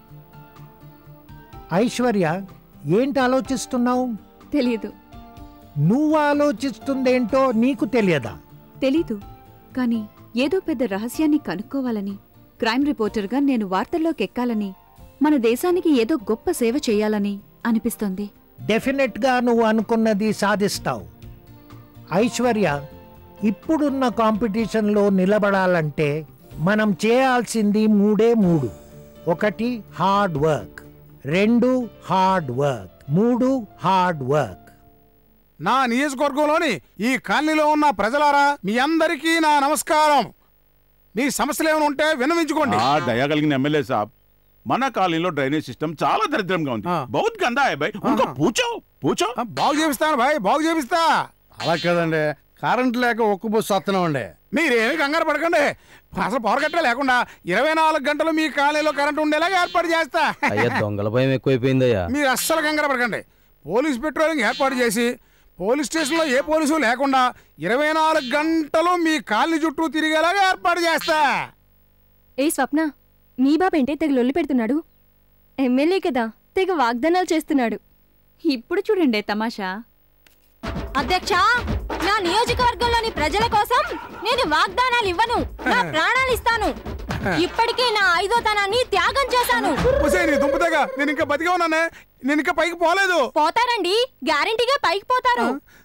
ఐశ్వర్య ఏంటి ఆలోచిస్తున్నావు తెలియదు నువ్వు ఆలోచిస్తుందేంటో నీకు తెలియదా తెలీదు కానీ ఏదో పెద్ద రహస్యాన్ని కనుక్కోవాలని క్రైమ్ రిపోర్టర్గా నేను వార్తల్లోకి ఎక్కాలని మన దేశానికి ఏదో గొప్ప సేవ చేయాలని అనిపిస్తోంది డెఫినెట్ గా నువ్వు అనుకున్నది సాధిస్తావు ఐశ్వర్య ఇప్పుడున్న కాంపిటీషన్లో నిలబడాలంటే మనం చేయాల్సింది మూడే మూడు ఒకటి హార్డ్ వర్క్ రెండు హార్డ్ వర్క్ మూడు హార్డ్ వర్క్ నా నియోజకవర్గంలోని ఈ కాలనీలో ఉన్న ప్రజలారా మీ అందరికీ నా నమస్కారం మీ సమస్యలు ఏమైనా ఉంటే విన్నవించుకోండి ఆ దయా కలిగిన ఎమ్మెల్యే సాబ్ మన కాలనీలో డ్రైనేజ్ సిస్టమ్ చాలా దరిద్రంగా ఉంది బహుత్ గందా హై భాయ్ ఉनको పూచో పూచో బాగు చేపిస్తాను భాయ్ బాగు చేపిస్తా అలా కదండి కరెంట్ లేక ఒక్క బస్సు వస్తున్నామండి మీరేమి కంగారు పడకండి అసలు పవర్ కట్టే లేకుండా ఇరవై నాలుగు గంటలు మీ కాలనీలో కరెంట్ ఉండేలాగా ఏర్పాటు చేస్తా అయ్యా దొంగల భయం ఎక్కువైపోయిందయ్యా మీరు అస్సలు కంగారు పడకండి పోలీస్ పెట్రోలింగ్ ఏర్పాటు చేసి పోలీస్ స్టేషన్లో ఏ పోలీసు లేకుండా ఇరవై నాలుగు గంటలు మీ కాలనీ చుట్టూ తిరిగేలాగా ఏర్పాటు చేస్తా ఏ స్వప్న నీ బాబేంటే తెగ లొల్లి పెడుతున్నాడు ఎమ్మెల్యే కదా తెగ వాగ్దానాలు చేస్తున్నాడు ఇప్పుడు చూడండి తమాషా అధ్యక్ష నా నియోజకవర్గంలోని ప్రజల కోసం నేను వాగ్దానాలు ఇవ్వను నా ప్రాణాలు ఇస్తాను ఇప్పటికే నా ఐదో తనాన్ని త్యాగం చేశాను ఒసేయ్, నీ దుంపతేగా నేను ఇంకా బతికే ఉన్నానే నేను ఇంకా పైకి పోలేదు పోతారండి గ్యారంటీగా పైకి పోతారు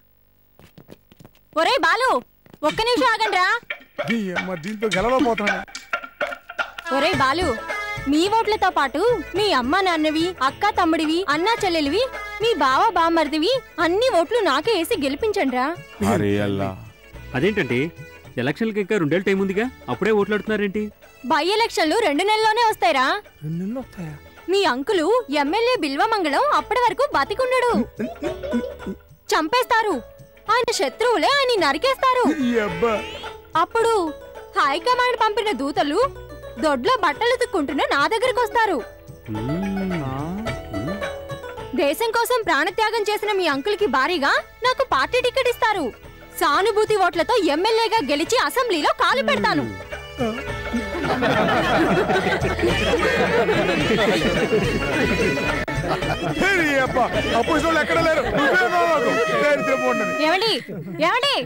ఒరే బాలు ఒక్క నిమిషం ఆగండ్రా ఈ అమ్మ దీంతో గెలవపోతున్నాను ఒరే బాలు మీ ఓట్లతో పాటు మీ అమ్మ నాన్నవి అక్క తమ్ముడివి అన్నా చెల్లెలివి మీ బావ బామ్మర్దివి అన్ని ఓట్లు నాకే వేసి గెలిపించండ్రా అరే అల్లా అదేంటండి ఎలక్షన్లకి ఇంకా రెండేళ్ళు టైం ఉందిగా అప్పుడే ఓట్లాడుతున్నారేంటి బై ఎలక్షన్లు రెండు నెలల్లోనే వస్తాయిరా రెండు నెలలు వస్తాయా మీ అంకులు ఎమ్మెల్యే బిల్వమంగళం అప్పటి వరకు బతికుండడు చంపేస్తారు ఆయన శత్రువులే ఆయన నరికేస్తారు అప్పుడు హైకమాండ్ పంపిన దూతలు దొడ్లో బట్టలు తుక్కుంటున్న నా దగ్గరకు వస్తారు దేశం కోసం ప్రాణత్యాగం చేసిన మీ అంకుల్కి భారీగా నాకు పార్టీ టికెట్ ఇస్తారు సానుభూతి ఓట్లతో ఎమ్మెల్యేగా గెలిచి అసెంబ్లీలో కాలు పెడతాను అపోజిషన్ ఎక్కడ లేరు నువ్వే ఉన్నావు నాకు. దరిద్రం ఉండదు. ఏమండి ఏమండి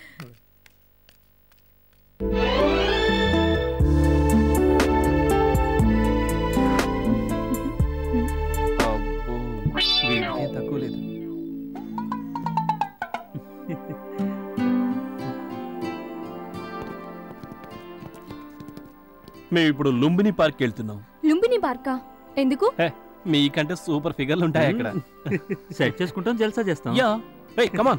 అబ్బో, వీడికేం తక్కువ లేదు మేము ఇప్పుడు లుంబిని పార్క్ వెళ్తున్నాం లుంబిని పార్కా ఎందుకు హే, మీకంటే సూపర్ ఫిగర్లు ఉంటాయి అక్కడ సెట్ చేసుకుంటాం జల్సా చేస్తాం యా రే కమాన్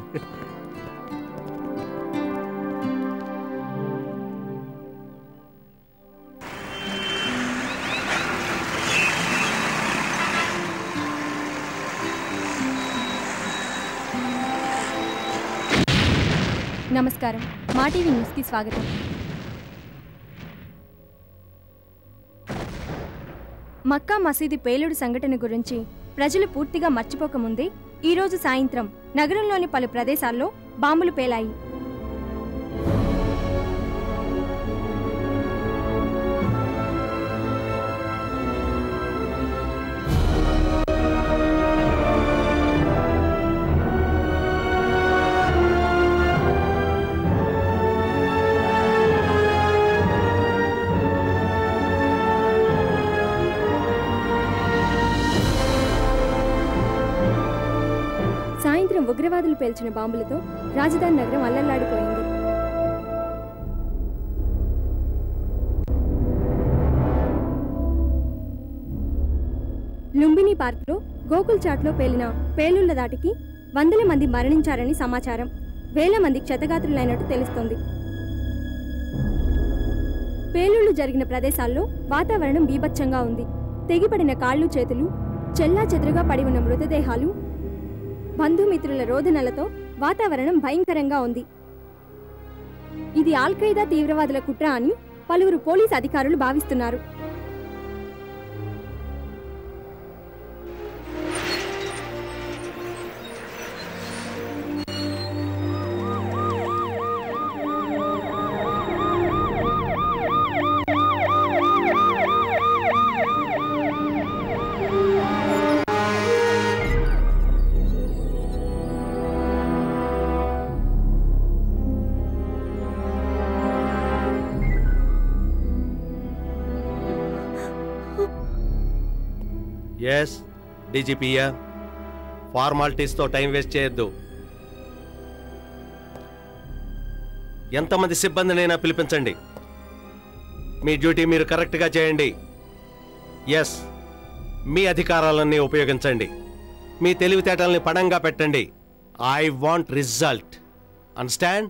నమస్కారం మా టీవీ న్యూస్కి స్వాగతం మక్కా మసీదు పేలుడు సంఘటన గురించి ప్రజలు పూర్తిగా మర్చిపోకముందే ఈరోజు సాయంత్రం నగరంలోని పలు ప్రదేశాల్లో బాంబులు పేలాయి సాయంత్రం ఉగ్రవాదులు పేల్చిన బాంబులతో రాజధాని నగరం అల్లల్లాడిపోయింది లుంబిని పార్క్లో గోకుల్ చాట్లో పేలిన పేలుళ్ల దాటికి వందల మంది మరణించారని సమాచారం వేల మంది క్షతగాత్రులైనట్టు తెలుస్తోంది పేలుళ్లు జరిగిన ప్రదేశాల్లో వాతావరణం బీభత్సంగా ఉంది తెగిపడిన కాళ్ళు చేతులు చెల్లా చెదురుగా పడి ఉన్న మృతదేహాలు బంధుమిత్రుల రోదనలతో వాతావరణం భయంకరంగా ఉంది ఇది ఆల్ఖైదా తీవ్రవాదుల కుట్ర అని పలువురు పోలీస్ అధికారులు భావిస్తున్నారు ఎస్ డీజీపీయా ఫార్మాలిటీస్తో టైం వేస్ట్ చేయొద్దు ఎంతమంది సిబ్బందినైనా పిలిపించండి మీ డ్యూటీ మీరు కరెక్ట్గా చేయండి ఎస్ మీ అధికారాలన్నీ ఉపయోగించండి మీ తెలివితేటల్ని పడంగా పెట్టండి ఐ వాంట్ రిజల్ట్ అండర్స్టాండ్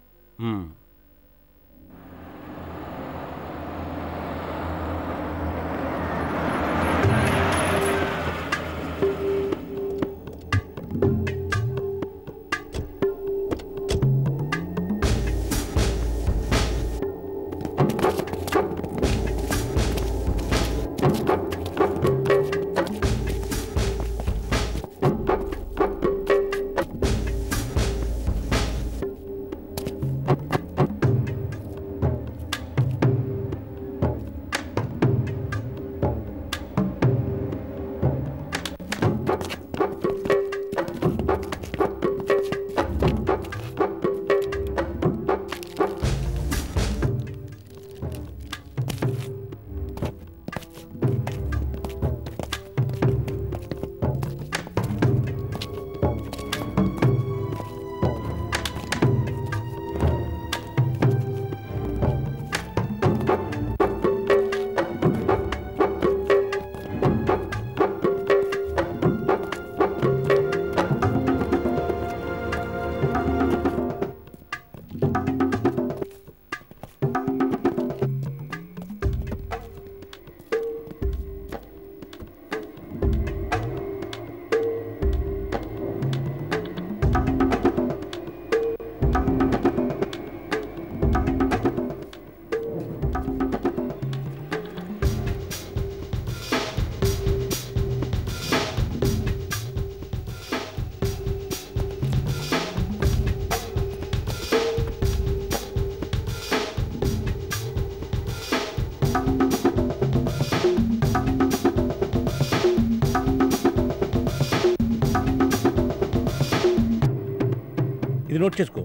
ఇది నోట్ చేసుకో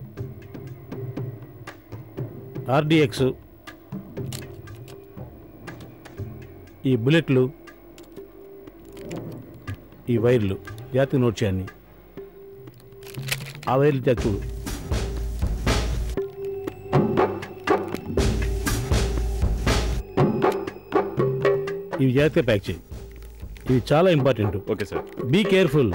ఆర్డిఎక్స్ ఈ బుల్లెట్లు ఈ వైర్లు జాతి నోట్ చేయండి ఆ వైర్లు జాతి చూడు ఇవి జాగ్రత్తగా ప్యాక్ చేయి ఇవి చాలా important okay sir be careful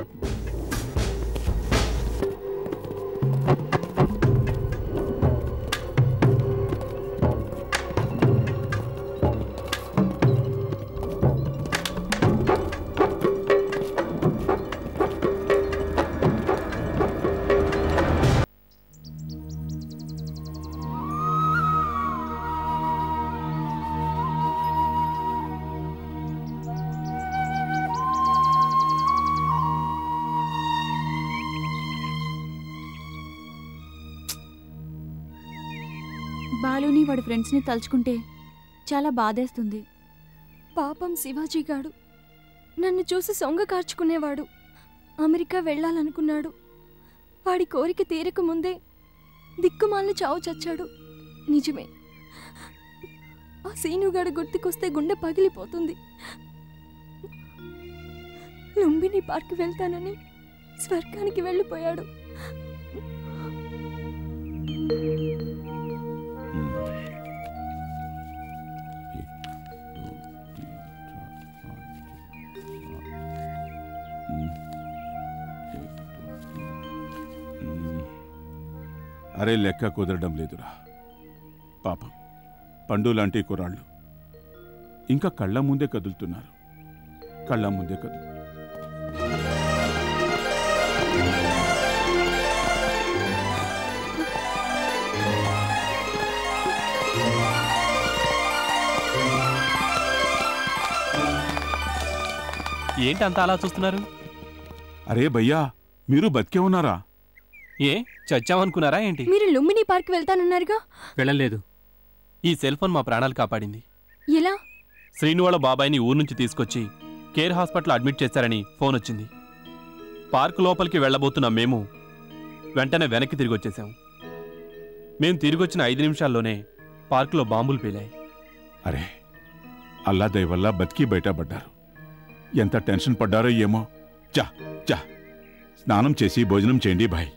బాలుని వాడి ఫ్రెండ్స్ని తలుచుకుంటే చాలా బాధేస్తుంది పాపం శివాజీ గాడు నన్ను చూసి సొంగ కార్చుకునేవాడు అమెరికా వెళ్ళాలనుకున్నాడు వాడి కోరిక తీరక ముందే దిక్కుమాలిన చావు చచ్చాడు నిజమే ఆ సీనుగాడు గుర్తుకొస్తే గుండె పగిలిపోతుంది లుంబిని పార్క్ వెళ్తానని స్వర్గానికి వెళ్ళిపోయాడు అరే లెక్క కుదరడం లేదురా పాపం పండు లాంటి కుర్రాళ్ళు ఇంకా కళ్ళ ముందే కదులుతున్నారు కళ్ళ ముందే కదులు ఏంటి అంత అలా చూస్తున్నారు అరే భయ్యా మీరు బతికే ఉన్నారా ఏ చచ్చామనుకున్నారా ఏంటి మీరు లుంబిని పార్క్ వెళ్తానన్నారుగా వెళ్ళలేదు ఈ సెల్ ఫోన్ మా ప్రాణాలు కాపాడింది ఎలా శ్రీను వాళ్ళ బాబాయ్ని ఊరు నుంచి తీసుకొచ్చి కేర్ హాస్పిటల్ అడ్మిట్ చేశారని ఫోన్ వచ్చింది పార్క్ లోపలికి వెళ్ళబోతున్న మేము వెంటనే వెనక్కి తిరిగి వచ్చేసాం మేము తిరిగి వచ్చిన ఐదు నిమిషాల్లోనే పార్కులో బాంబులు పేలాయి అరే అల్లా దయ వల్ల బతికి బయటపడ్డారు ఎంత టెన్షన్ పడ్డారో ఏమో చా చా స్నానం చేసి భోజనం చేయండి భాయ్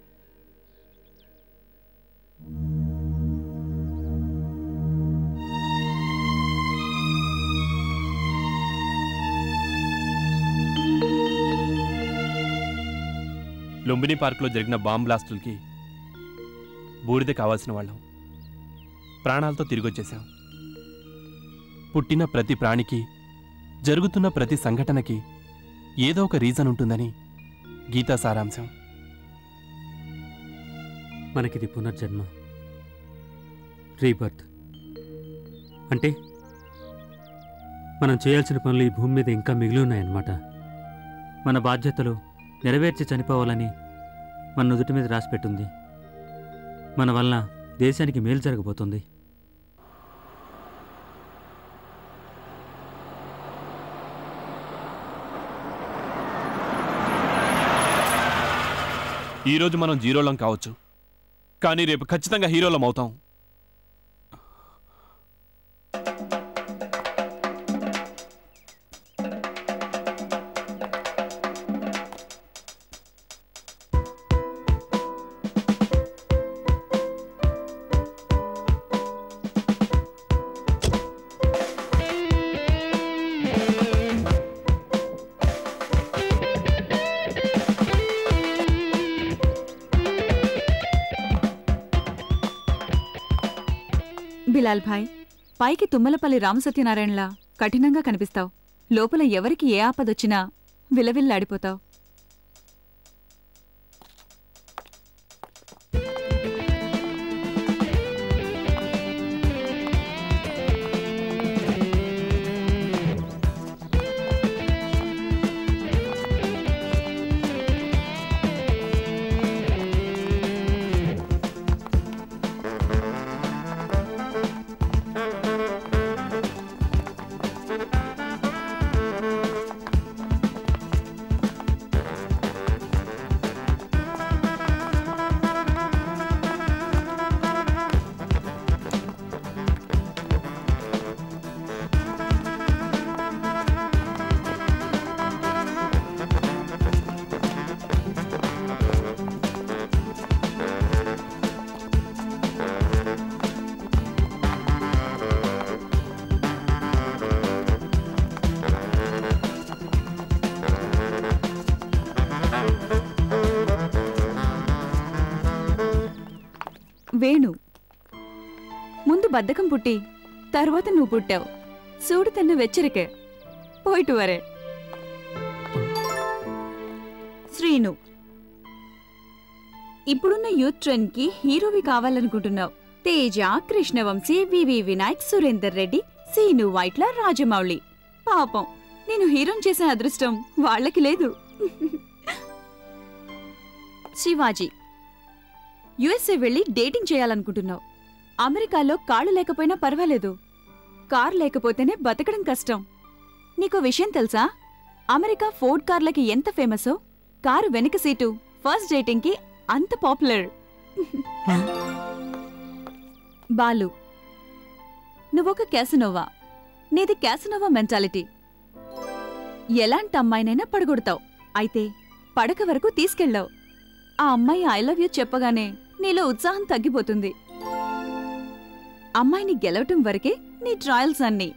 లుంబిని పార్కులో జరిగిన బాంబ్ బ్లాస్టులకి బూడిద కావాల్సిన వాళ్ళం ప్రాణాలతో తిరిగొచ్చేశాం పుట్టిన ప్రతి ప్రాణికి జరుగుతున్న ప్రతి సంఘటనకి ఏదో ఒక రీజన్ ఉంటుందని గీతా సారాంశం మనకిది పునర్జన్మ రీబర్త్ అంటే మనం చేయాల్సిన పనులు ఈ భూమి మీద ఇంకా మిగిలి ఉన్నాయన్నమాట మన బాధ్యతలు నెరవేర్చి చనిపోవాలని మన నుదుటి మీద రాసిపెట్టుంది మన వల్ల దేశానికి మేలు జరగబోతుంది ఈరోజు మనం జీరోలం కావచ్చు కానీ రేపు ఖచ్చితంగా హీరోలం అవుతాం బిలాల్ భాయ్ పైకి తుమ్మలపల్లి రామసత్యనారాయణలా కఠినంగా కనిపిస్తావు లోపల ఎవరికి ఏ ఆపదొచ్చినా విలవిల్లాడిపోతావు వేణు ముందు బద్ధకం పుట్టి తర్వాత నువ్వు పుట్టావు సూడు తిన్న వెచ్చరికే పోయిటు వరే శ్రీను ఇప్పుడున్న యూత్ ట్రెండ్ కి హీరోవి కావాలనుకుంటున్నావు తేజ కృష్ణవంశీ వివి వినాయక్ సురేందర్ రెడ్డి సీను వైట్ల రాజమౌళి పాపం నేను హీరోని చేసే అదృష్టం వాళ్ళకి లేదు శివాజీ యుఎస్ఏ వెళ్ళి డేటింగ్ చేయాలనుకుంటున్నావు అమెరికాలో కాళ్ళు లేకపోయినా పర్వాలేదు కార్ లేకపోతేనే బతకడం కష్టం నీకో విషయం తెలుసా అమెరికా ఫోర్డ్ కార్లకి ఎంత ఫేమసో కారు వెనక సీటు ఫస్ట్ డేటింగ్కి అంత పాపులర్ బాలు నువ్వొక క్యాసినోవా నీది క్యాసినోవా మెంటాలిటీ ఎలాంటి అమ్మాయినైనా పడగొడతావు అయితే పడక వరకు తీసుకెళ్ళావు ఆ అమ్మాయి ఐ లవ్ యూ చెప్పగానే నీలో ఉత్సాహం తగ్గిపోతుంది అమ్మాయిని గెలవటం వరకే నీ ట్రయల్స్ అన్నీ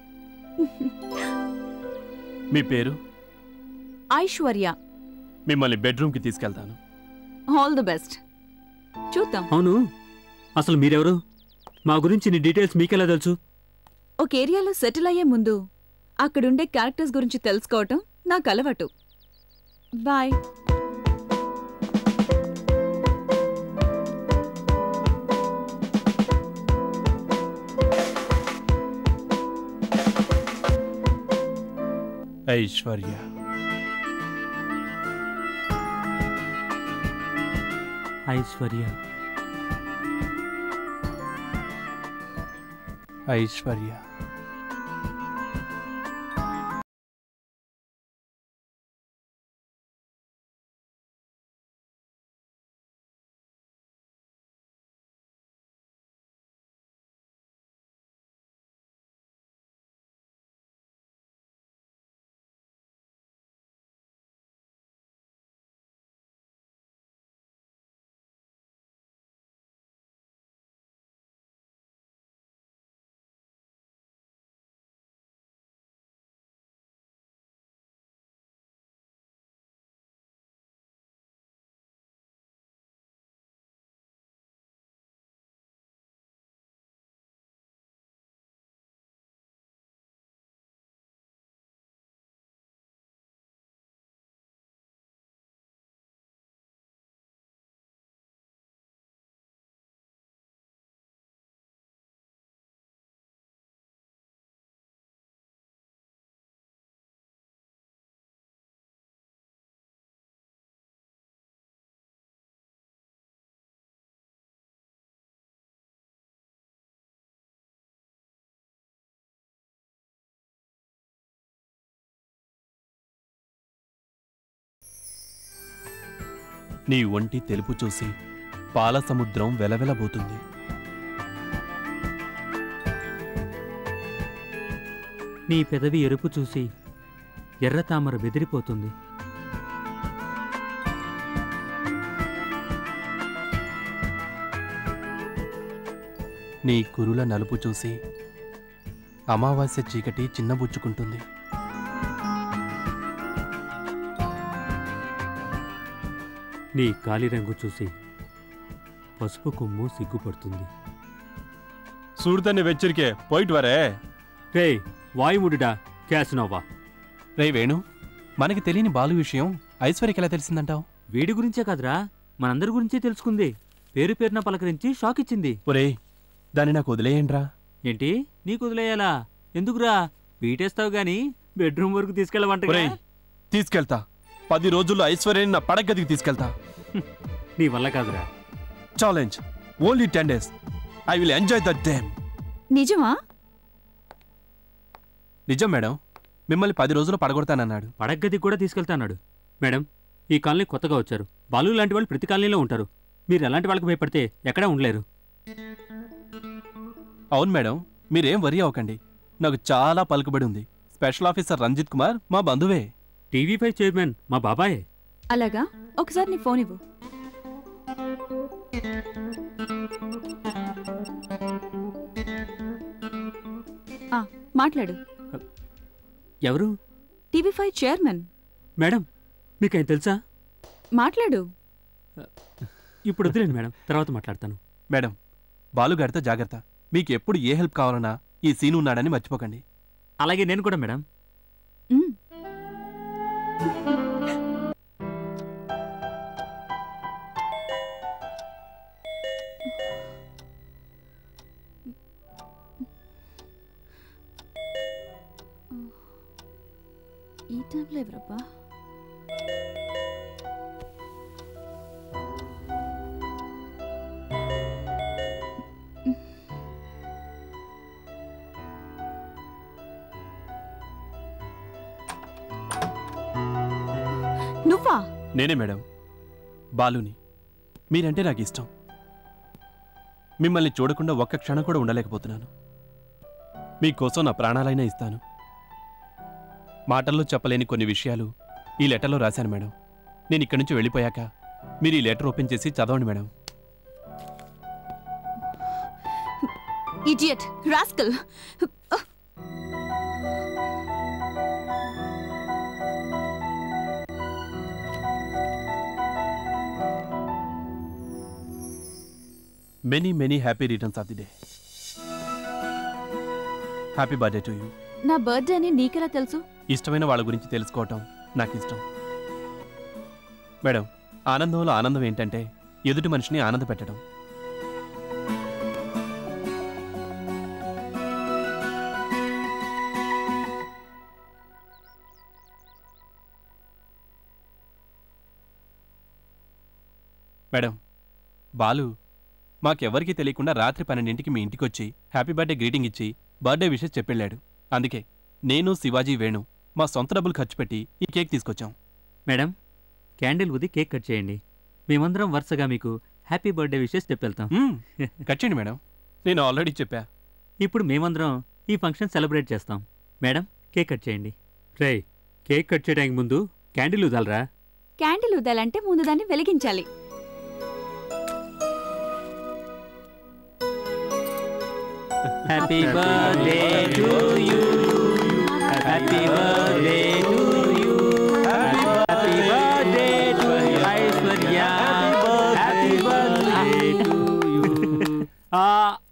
మీ పేరు ఐశ్వర్య మిమ్మల్ని బెడ్రూమ్కి తీసుకెళ్తాను ఆల్ ది బెస్ట్ చూద్దాం అవును అసలు మీరెవరు మా గురించి నీ డీటెయిల్స్ మీకెలా తెలుసు ఒక ఏరియాలో సెటిల్ అయ్యే ముందు అక్కడుండే క్యారెక్టర్స్ గురించి తెలుసుకోవటం నాకు అలవాటు బాయ్ ఐశ్వర్య ఐశ్వర్య ఐశ్వర్య నీ ఒంటి తెలుపు చూసి పాల సముద్రం వెలవెలబోతుంది నీ పెదవి ఎరుపు చూసి ఎర్ర తామర బెదిరిపోతుంది నీ కురుల నలుపు చూసి అమావాస్య చీకటి చిన్నబుచ్చుకుంటుంది నీ కాలిరంగు చూసి పసుపు కొమ్ము సిగ్గుపడుతుంది సూడుతన్ని వెచ్చరికే పోయిట్ వరే రే వాయుముడిడా క్యాసినోవా రే వేణు మనకి తెలియని బాలు విషయం ఐశ్వర్యకి ఎలా తెలిసిందంటావు వీడి గురించే కాదురా మనందరి గురించే తెలుసుకుంది పేరు పేరున పలకరించి షాక్ ఇచ్చింది ఒరే దాన్ని నాకు వదిలేయండ్రా ఏంటి నీకు వదిలేయాలా ఎందుకురా బీటేస్తావు గాని బెడ్రూమ్ వరకు తీసుకెళ్ళమంట ఒరేయ్ తీసుకెళ్తా పది రోజుల్లో ఐశ్వర్యని నా పడగదికి తీసుకెళ్తా నీ వల్ల కాదురా challenge only ten days I will enjoy that dame నిజమా నిజం మేడం మిమ్మల్ని పది రోజులు పడగొడతానన్నాడు పడగది కూడా తీసుకెళ్తాన్నాడు మేడం ఈ కాలనీ కొత్తగా వచ్చారు బాలు లాంటి వాళ్ళు ప్రతి కాలనీలో ఉంటారు మీరు ఎలాంటి వాళ్ళకి భయపడితే ఎక్కడా ఉండలేరు అవును మేడం మీరేం వరి అవ్వకండి నాకు చాలా పలుకుబడి ఉంది స్పెషల్ ఆఫీసర్ రంజిత్ కుమార్ మా బంధువే టీవీ ఫైవ్ చైర్మన్ మా బాబాయే అలాగా ఒకసారి నీ ఫోన్ ఇవ్వు ఆ, మాట్లాడు ఎవరు టీవీ ఫైవ్ చైర్మన్ మేడం మీకు ఆయన తెలుసా మాట్లాడు ఇప్పుడు వద్దులేండి మేడం తర్వాత మాట్లాడతాను మేడం బాలుగారితో జాగ్రత్త మీకు ఎప్పుడు ఏ హెల్ప్ కావాలన్నా ఈ సీన్ ఉన్నాడని మర్చిపోకండి అలాగే నేను కూడా మేడం ఉమ్. ఈ టైంలో ఎవరబ్బా నువ్వా నేనే మేడం బాలుని మీరంటే నాకు ఇష్టం మిమ్మల్ని చూడకుండా ఒక్క క్షణం కూడా ఉండలేకపోతున్నాను మీకోసం నా ప్రాణాలైనా ఇస్తాను మాటల్లో చెప్పలేని కొన్ని విషయాలు ఈ లెటర్లో రాశాను మేడం నేను ఇక్కడి నుంచి వెళ్ళిపోయాక మీరు ఈ లెటర్ ఓపెన్ చేసి చదవండి madam idiot rascal many many happy returns of the day happy birthday to you నా బర్త్డే అని నీకెలా తెలుసు ఇష్టమైన వాళ్ళ గురించి తెలుసుకోవటం నాకు ఇష్టం మేడం ఆనందంలో ఆనందం ఏంటంటే ఎదుటి మనిషిని ఆనంద పెట్టడం మేడం బాలు మాకెవ్వరికీ తెలియకుండా రాత్రి పన్నెండింటికి మీ ఇంటికొచ్చి హ్యాపీ బర్త్డే గ్రీటింగ్ ఇచ్చి బర్త్డే విషెస్ చెప్పెళ్ళాడు అందుకే నేను శివాజీ వేణు మా సొంత డబ్బులు ఖర్చు పెట్టి ఈ కేక్ తీసుకొచ్చాం మేడం క్యాండిల్ ఉది కేక్ కట్ చేయండి మేమందరం వరుసగా మీకు హ్యాపీ బర్త్డే విషెస్ చెప్పెళ్తాం కట్ చేయండి మేడం నేను ఆల్రెడీ చెప్పా ఇప్పుడు మేమందరం ఈ ఫంక్షన్ సెలబ్రేట్ చేస్తాం మేడం కేక్ కట్ చేయండి రే కేక్ కట్ చేయడానికి ముందు క్యాండిల్ ఉదాలరా క్యాండిల్ ఉదాలంటే ముందు దాన్ని వెలిగించాలి happy birthday to you happy birthday to you happy birthday to Aishwarya happy birthday to you ఆ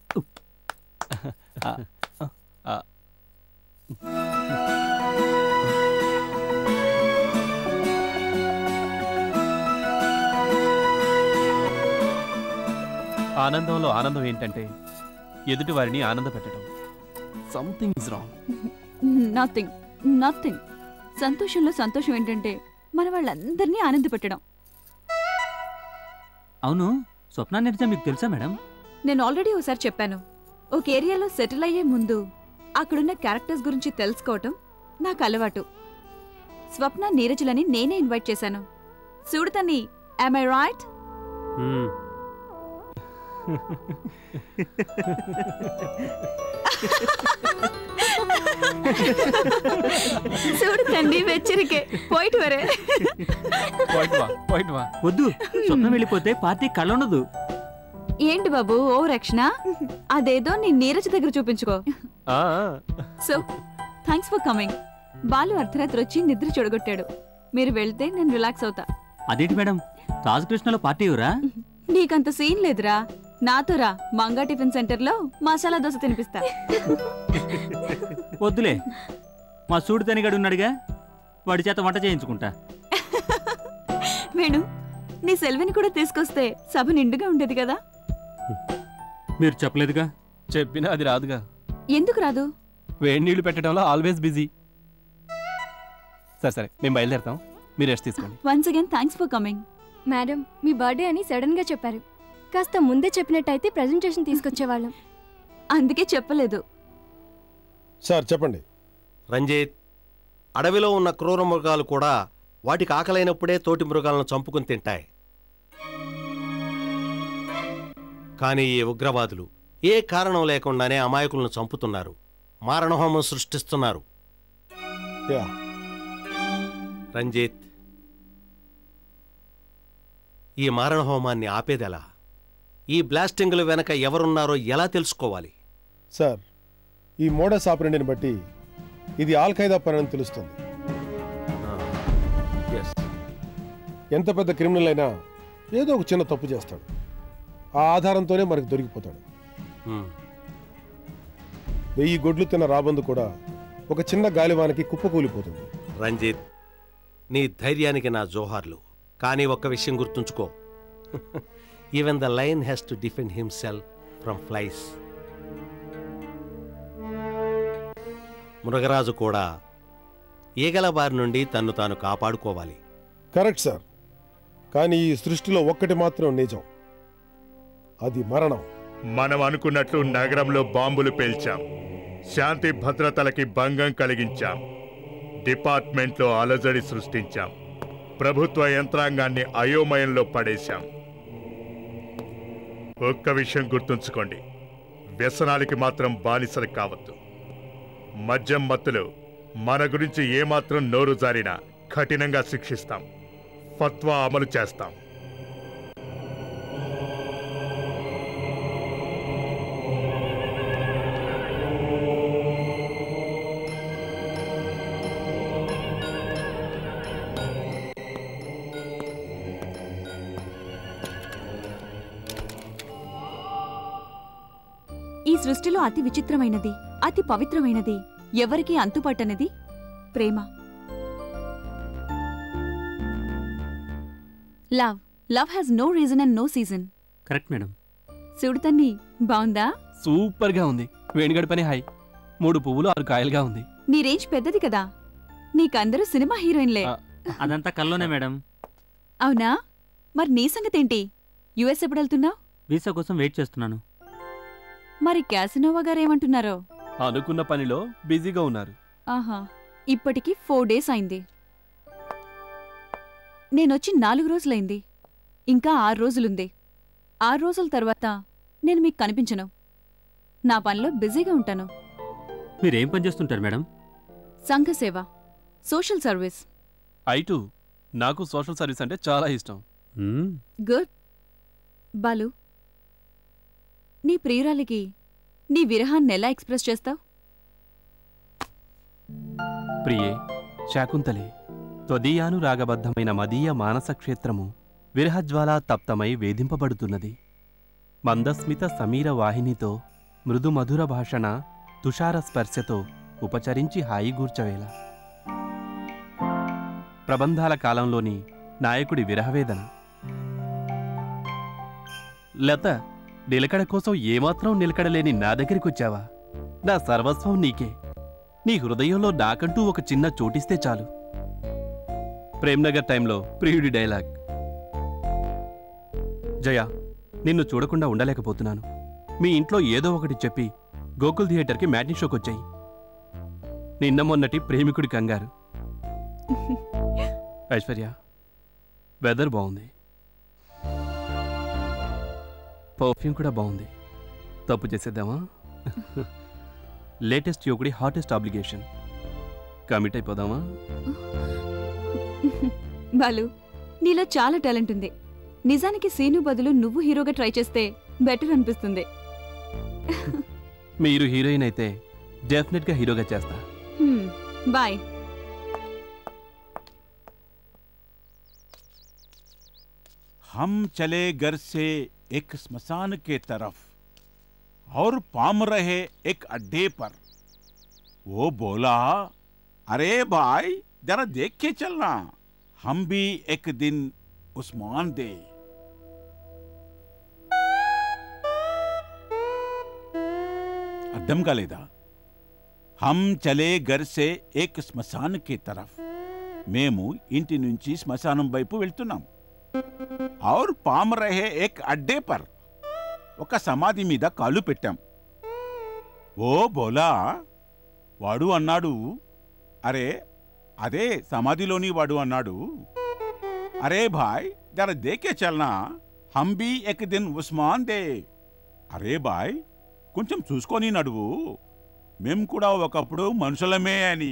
ఆనందంలో ఆనందం ఏంటంటే ఎదుటి వారిని ఆనంద పెట్టడం something is wrong nothing nothing సంతోషంలో సంతోషం ఏంటంటే మన వాళ్ళందరినీ ఆనందపెట్టడం అవును స్వప్న నిర్జ మీకు తెలుసా మేడం నేను ఆల్రెడీ ఒకసారి చెప్పాను ఒక ఏరియాలో సెటిల్ అయ్యే ముందు అక్కడున్న క్యారెక్టర్స్ గురించి తెలుసుకోవటం నాకు అలవాటు స్వప్న నీరజులని నేనే ఇన్వైట్ చేశాను చూడతని ఐ రైట్ చూడు తండ్రి వెచ్చరికే పోయిట్ వరే వద్దు స్వప్నం వెళ్ళిపోతే పార్టీ కళ్ళుండదు ఏంటి బాబు ఓ రక్షణ అదేదో నీ నీరజ్ దగ్గర చూపించుకో so thanks for coming Balu అర్ధరాత్రి వచ్చి నిద్ర చెడగొట్టాడు మీరు వెళ్తే నేను రిలాక్స్ అవుతా అదేంటి మేడం తాజకృష్ణలో పార్టీ ఎవరా నీకంత సీన్ లేదురా నాతో రా మంగా టిఫిన్ సెంటర్లో మసాలా దోశ తినిపిస్తా వద్దులే మా సూడు తనిగాడు ఉన్నాడుగా వాడి చేత వంట చేయించుకుంటా వేణు నీ సెల్విని కూడా తీసుకొస్తే సభ నిండుగా ఉండేది కదా మీరు చెప్పలేదుగా చెప్పినా అది రాదుగా ఎందుకు రాదు వేడి నీళ్లు పెట్టడంలో ఆల్వేస్ బిజీ సరే సరే మేము బయలుదేరుతాం మీరు రెస్ట్ తీసుకోండి once again thanks for coming madam మీ బర్త్డే అని సడన్ గా చెప్పారు కాస్త ముందే చెప్పినట్టయితే ప్రెజెంటేషన్ తీసుకొచ్చేవాళ్ళం అందుకే చెప్పలేదు సార్ చెప్పండి రంజిత్ అడవిలో ఉన్న క్రూర మృగాలు కూడా వాటికి ఆకలైనప్పుడే తోటి మృగాలను చంపుకుని తింటాయి కానీ ఈ ఉగ్రవాదులు ఏ కారణం లేకుండానే అమాయకులను చంపుతున్నారు మారణహోమం సృష్టిస్తున్నారు యా రంజిత్ ఈ మారణహోమాన్ని ఆపేదెలా ఈ బ్లాస్టింగుల వెనక ఎవరున్నారో ఎలా తెలుసుకోవాలి సార్ ఈ మోడస్ ఆపరేండిని బట్టి ఇది ఆల్ ఖైదా పని అని తెలుస్తుంది ఎంత పెద్ద క్రిమినల్ అయినా ఏదో ఒక చిన్న తప్పు చేస్తాడు ఆ ఆధారంతోనే మనకు దొరికిపోతాడు వెయ్యి గొడ్లు తిన్న రాబందు కూడా ఒక చిన్న గాలివానికి కుప్పకూలిపోతుంది రంజిత్ నీ ధైర్యానికి నా జోహార్లు కానీ ఒక్క విషయం గుర్తుంచుకో even the lion has to defend himself from flies మృగరాజు కూడా ఈగల బారి నుండి తన్ను తాను కాపాడుకోవాలి కరెక్ట్ సార్ కానీ ఈ సృష్టిలో ఒక్కటి మాత్రం నిజం అది మరణం మనం అనుకున్నట్లు నగరంలో బాంబులు పేల్చాం శాంతి భద్రతలకి భంగం కలిగించాం డిపార్ట్మెంట్లో అలజడి సృష్టించాం ప్రభుత్వ యంత్రాంగాన్ని అయోమయంలో పడేశాం ఒక్క విషయం గుర్తుంచుకోండి వ్యసనాలకి మాత్రం బానిసలు కావద్దు మద్యం మత్తులు మన గురించి ఏమాత్రం నోరు జారినా కఠినంగా శిక్షిస్తాం ఫత్వా అమలు చేస్తాం ఈ సృష్టిలో అతి విచిత్రమైనది అతి పవిత్రమైనది ఎవరికీ అంతుపట్టనిది ప్రేమ love love has no reason and no season correct madam చూడు తన్ని బావుందా సూపర్ గా ఉంది వేణుగడి పని హై మూడు పువ్వులు ఆరు కాయలుగా ఉంది నీ రేంజ్ పెద్దది కదా నీకందరూ సినిమా హీరోయిన్లే అదంతా కల్లోనే మేడం అవునా మరి నీ సంగతేంటి యుఎస్ ఎప్పుడు వెళ్తున్నావు వీసా కోసం వెయిట్ చేస్తున్నాను మరి క్యాసినోవా గారేమంటున్నారో అనుకున్న పనిలో బిజీగా ఉన్నారు ఆహా ఇప్పటికి ఫోర్ డేస్ అయింది నేనొచ్చి నాలుగు రోజులైంది ఇంకా ఆరు రోజులుంది ఆరు రోజుల తర్వాత నేను మీకు కనిపించను నా పనిలో బిజీగా ఉంటాను మీరేం పని చేస్తుంటారు మేడం సంఘ సేవ సోషల్ సర్వీస్ ఐటు నాకు సోషల్ సర్వీస్ అంటే చాలా ఇష్టం గుడ్ బాలు నీ ప్రియురాలికి నీ విరహాన్ని ఎలా ఎక్స్ప్రెస్ చేస్తావు ప్రియే శాకుంతలే త్వదీయానురాగబద్ధమైన మదీయ మానస క్షేత్రము విరహజ్వాలా తప్తమై వేధింపబడుతున్నది మందస్మిత సమీర వాహినితో మృదు మధుర భాషణ తుషార స్పర్శతో ఉపచరించి హాయిగూర్చవేళ ప్రబంధాల కాలంలోని నాయకుడి విరహవేదన లత నిలకడ కోసం ఏమాత్రం నిలకడలేని నా దగ్గరికొచ్చావా నా సర్వస్వం నీకే నీ హృదయంలో నాకంటూ ఒక చిన్న చోటిస్తే చాలు ప్రేమ్నగర్ టైంలో ప్రియుడి డైలాగ్ జయ నిన్ను చూడకుండా ఉండలేకపోతున్నాను మీ ఇంట్లో ఏదో ఒకటి చెప్పి గోకుల్ థియేటర్కి మ్యాట్నీ షోకి వచ్చాయి నిన్న మొన్నటి ప్రేమికుడి కంగారు ఐశ్వర్య వెదర్ బాగుంది పర్ఫ్యూమ్ కూడా బాగుంది తప్పు చేసేద్దామా లేటెస్ట్ యువకుడి హాటెస్ట్ అప్లికేషన్ కమిట్ అయిపోదామా బాలు నీలో చాలా టాలెంట్ ఉంది నిజానికి సీను బదులు నువ్వు హీరోగా ట్రై చేస్తే బెటర్ అనిపిస్తుంది మీరు హీరోయిన్ అయితే డెఫినెట్గా హీరోగా చేస్తా హ్మ్, బాయ్ हम चले घर से एक स्मशान के तरफ और पाम रहे एक अड्डे पर वो बोला अरे भाई जरा देख के चलना हम भी एक दिन उस्मान दे అర్థం కాలేదా హమ్ చలే గర్ సే ఏక్ శ్మశాన్ కే తరఫ్ మేము ఇంటి నుంచి శ్మశానం వైపు వెళ్తున్నాం ఔర్ పామ్ రహే ఏక్ అడ్డే పర్ ఒక సమాధి మీద కాలు పెట్టాం ఓ బోలా వాడు అన్నాడు అరే అదే సమాధిలోని వాడు అన్నాడు అరే భాయ్ జర దేకే చల్నా హం బీ ఎక్ దిన్ ఉస్మాన్ దే అరే బాయ్ కొంచెం చూసుకొని నడువు మేం కూడా ఒకప్పుడు మనుషులమే అని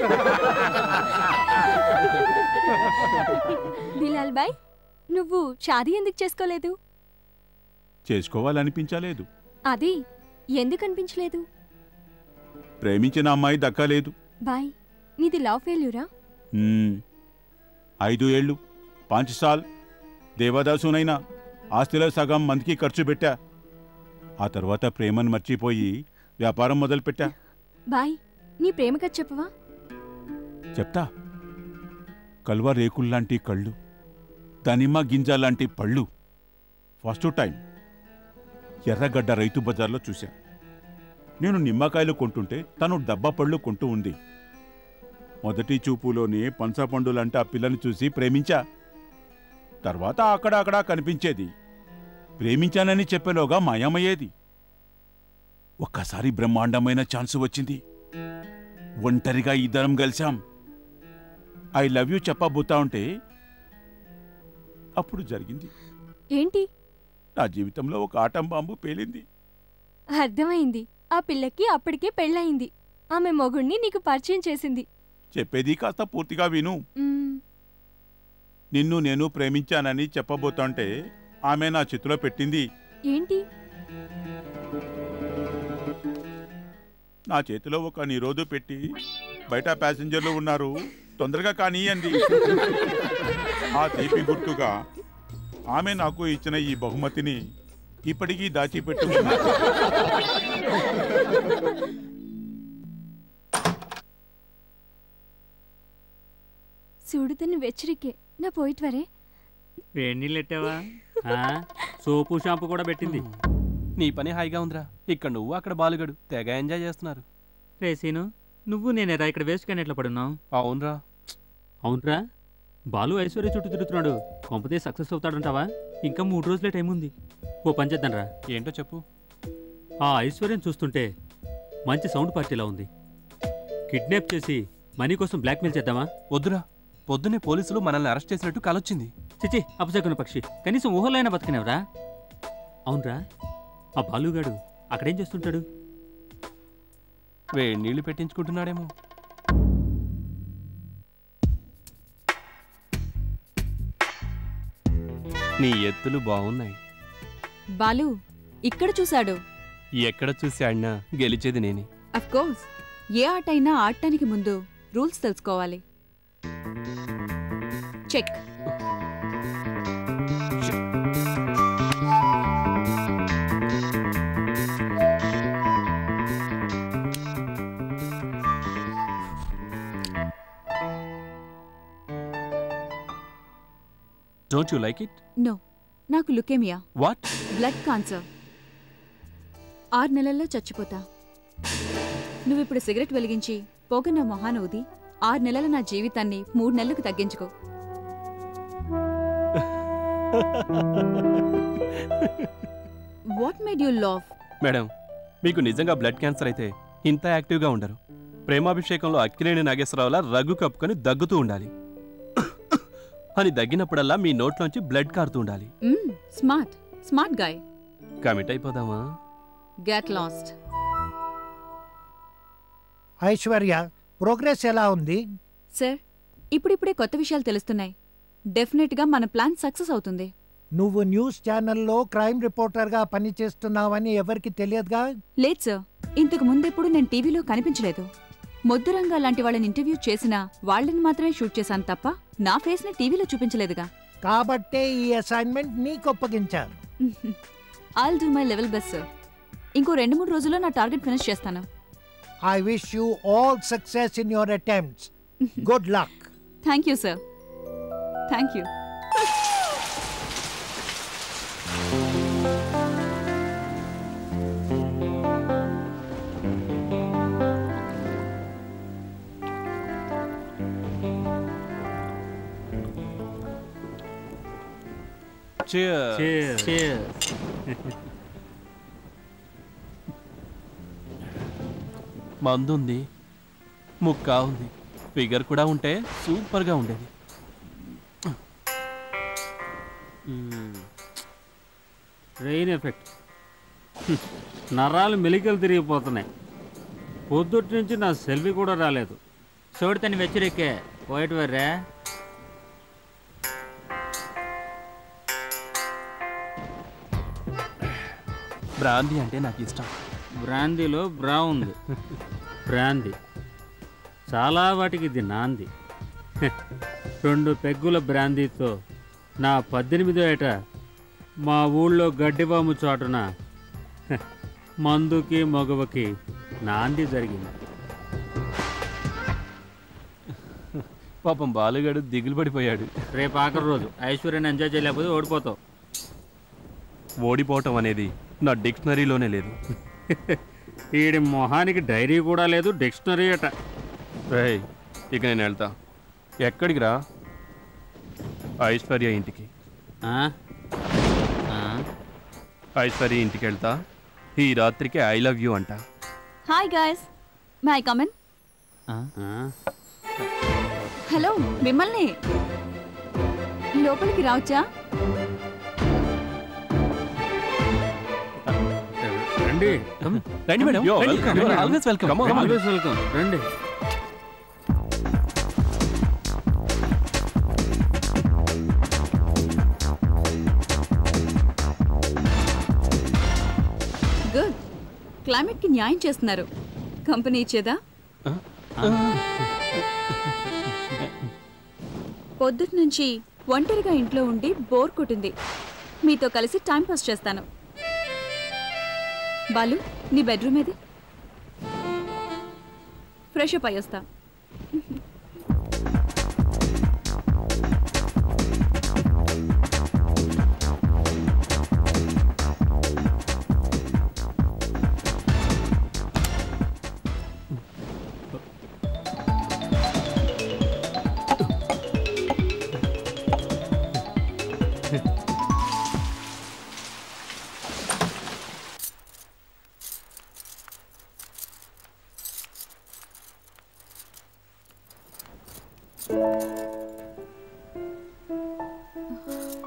బిలాల్ బాయ్ నువ్వు షాదీ ఎందుకు చేసుకోలేదు చేసుకోవాలనిపించలేదు అది ఎందుకు అనిపించలేదు ప్రేమించిన అమ్మాయి దక్కలేదు బాయ్ నీది లవ్ ఫెయిల్యూరా మ్మ్. ఐదు ఏళ్ళు పాంచ్ సాల్ దేవదాసునైనా ఆస్తిలో సగం మందికి ఖర్చు పెట్టా ఆ తర్వాత ప్రేమను మర్చిపోయి వ్యాపారం మొదలుపెట్టా బాయ్ నీ ప్రేమ కథ చెప్పవా చెప్తా కల్వ రేకుల్లాంటి కళ్ళు దానిమ్మ గింజ లాంటి పళ్ళు ఫస్ట్ టైం ఎర్రగడ్డ రైతు బజార్లో చూశా నేను నిమ్మకాయలు కొంటుంటే తను డబ్బా పళ్ళు కొంటూ ఉంది మొదటి చూపులోనే పంచపండు లాంటి ఆ పిల్లని చూసి ప్రేమించా తర్వాత అక్కడ అక్కడ కనిపించేది ప్రేమించానని చెప్పేలోగా మాయమయ్యేది ఒక్కసారి బ్రహ్మాండమైన ఛాన్స్ వచ్చింది ఒంటరిగా ఇద్దరం కలిసాం ఐ లవ్ యూ చెప్పబోతా ఉంటే అప్పుడు జరిగింది ఏంటి నా జీవితంలో ఒక ఆటం బాంబు పేలింది అర్థమైంది ఆ పిల్లకి అప్పటికే పెళ్ళయింది ఆమె మొగుణ్ణి నీకు పరిచయం చేసింది చెప్పేది కాస్త పూర్తిగా విను మ్మ్, నిన్ను నేను ప్రేమించానని చెప్పబోతుంటే ఆమె నా చేతిలో పెట్టింది ఏంటి నా చేతిలో ఒక నిరోధు పెట్టి బయట ప్యాసింజర్లు ఉన్నారు తొందరగా కానీ అంది ఆ తీపి గుర్తుగా ఆమె నాకు ఇచ్చిన ఈ బహుమతిని ఇప్పటికీ దాచిపెట్టుకున్నా സുടുതന്നെ വെച്ചിരിക്കെ నా పోయిట్ వరే వేడి నీళ్ళు ఎట్టావా ఆ, సోపు షాంపూ కూడా పెట్టింది నీ పని హాయిగా ఉందిరా ఇక్కడ నువ్వు అక్కడ బాలుగడు తెగ ఎంజాయ్ చేస్తున్నారు రేసీను నువ్వు నేనేరా ఇక్కడ వేస్ట్ కానీ ఎట్లా పడున్నావు అవునరా అవునరా బాలు ఐశ్వర్య చుట్టూ తిరుగుతున్నాడు కొంపతే సక్సెస్ అవుతాడంటావా ఇంకా మూడు రోజులే టైం ఉంది ఓ పని చేద్దాంరా ఏంటో చెప్పు ఆ ఐశ్వర్యం చూస్తుంటే మంచి సౌండ్ పార్టీలా ఉంది కిడ్నాప్ చేసి మనీ కోసం బ్లాక్మెయిల్ చేద్దామా వద్దురా పొద్దునే పోలీసులు మనల్ని అరెస్ట్ చేసినట్టు కలొచ్చింది చిచి అపశకున పక్షి కనీసం ఊహలైనా బతకనేవరా అవునరా ఆ బాలుగాడు అక్కడేం చేస్తుంటాడు వేడి నీళ్లు పెట్టించుకుంటున్నాడేమో నీ ఎత్తులు బాగున్నాయి బాలు ఇక్కడ చూశాడు ఎక్కడ చూసి ఆడినా గెలిచేది నేనే అఫ్ కోర్స్ ఏ ఆట అయినా ఆడటానికి ముందు రూల్స్ తెలుసుకోవాలి check don't you like it no నాకు లుకేమియా వాట్ బ్లడ్ కాన్సర్ ఆరు నెలల్లో చచ్చిపోతా నువ్విప్పుడు సిగరెట్ వెలిగించి పొగ నా మొహాన ఊది ఆరు నెలల నా జీవితాన్ని మూడు నెలలకు తగ్గించుకో what made you laugh madam మీకు నిజంగా బ్లడ్ క్యాన్సర్ అయితే ఇంత యాక్టివ్గా ఉండరు ప్రేమాభిషేకంలో అక్కినేని నాగేశ్వరరావులా రగ్గు కప్పుకొని దగ్గుతూ ఉండాలి అని దగ్గినప్పుడల్లా మీ నోట్లోంచి బ్లడ్ కారుతూ ఉండాలి స్మార్ట్ స్మార్ట్ గాయ్ కమిట్ అయిపోదామా గెట్ లాస్ట్ ఐశ్వర్య ప్రోగ్రెస్ ఎలా ఉంది సార్ ఇప్పుడిప్పుడే కొత్త విషయాలు తెలుస్తున్నాయి డెఫినెట్గా మన ప్లాన్ సక్సెస్ అవుతుంది నువ్వు న్యూస్ ఛానల్లో క్రైమ్ రిపోర్టర్గా పనిచేస్తున్నావని ఎవరికి తెలియదుగా లేదు సార్ ఇంతకు ముందెప్పుడు నేను టీవీలో కనిపించలేదు మొద్దురంగా లాంటి వాళ్ళని ఇంటర్వ్యూ చేసినా వాళ్ళని మాత్రమే షూట్ చేశాను తప్ప నా ఫేస్ని టీవీలో చూపించలేదుగా కాబట్టే ఈ అసైన్మెంట్ నీకు అప్పగించారు I'll do my level best sir ఇంకో రెండు మూడు రోజుల్లో నా టార్గెట్ ఫినిష్ చేస్తాను I wish you all success in your attempts good luck thank you sir thank you Cheers. మందుంది ముక్క ఉంది ఫిగర్ కూడా ఉంటే సూపర్గా ఉండేది రెయిన్ ఎఫెక్ట్ హ్మ్. నరాలు మెలికలు తిరిగిపోతున్నాయి పొద్దుటి నుంచి నా సెల్ఫీ కూడా రాలేదు చూడతని వెచ్చరెక్కే పోయిట్ వర్రే బ్రాందీ అంటే నాకు ఇష్టం బ్రాందీలో బ్రా ఉంది బ్రాందీ చాలా వాటికి ఇది నాంది హె, రెండు పెగ్గుల బ్రాందీతో నా పద్దెనిమిదో ఏట మా ఊళ్ళో గడ్డిపాము చాటున హె, మందుకి మగవకి నాంది జరిగింది పాపం బాలుగాడు దిగులు పడిపోయాడు రేపు ఆఖరి రోజు ఐశ్వర్యాన్ని ఎంజాయ్ చేయలేకపోతే ఓడిపోతావు ఓడిపోవటం అనేది నా డిక్షనరీలోనే లేదు ఈడి మొహానికి డైరీ కూడా లేదు డిక్షనరీ అట రేయ్ ఇక నేను వెళ్తా ఎక్కడికి రా ఐశ్వర్య ఇంటికి ఐశ్వర్య ఇంటికి వెళ్తా ఈ రాత్రికి ఐ లవ్ యూ అంట hi guys may I come in hello మిమ్మల్ని లోపలికి రావచ్చా రండి రండి మేడం Yo, రండి. welcome. You are always welcome. Come on, come on. Always welcome. రండి గుడ్ క్లైమేట్కి న్యాయం చేస్తున్నారు కంపెనీ ఇచ్చేదా పొద్దుటి నుంచి ఒంటరిగా ఇంట్లో ఉండి బోర్ కొట్టింది మీతో కలిసి టైం పాస్ చేస్తాను బాలు నీ బెడ్రూమ్ ఏది ఫ్రెష్ అప్ అయ్యేస్తా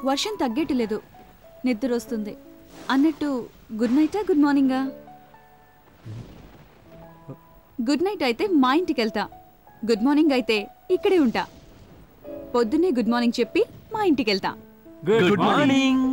వర్షం తగ్గేటి లేదు నిద్ర వస్తుంది అన్నట్టు గుడ్ నైటా గుడ్ మార్నింగా గుడ్ నైట్ అయితే మా ఇంటికి వెళ్తా గుడ్ మార్నింగ్ అయితే ఇక్కడే ఉంటా పొద్దున్నే గుడ్ మార్నింగ్ చెప్పి మా ఇంటికి వెళ్తా గుడ్ మార్నింగ్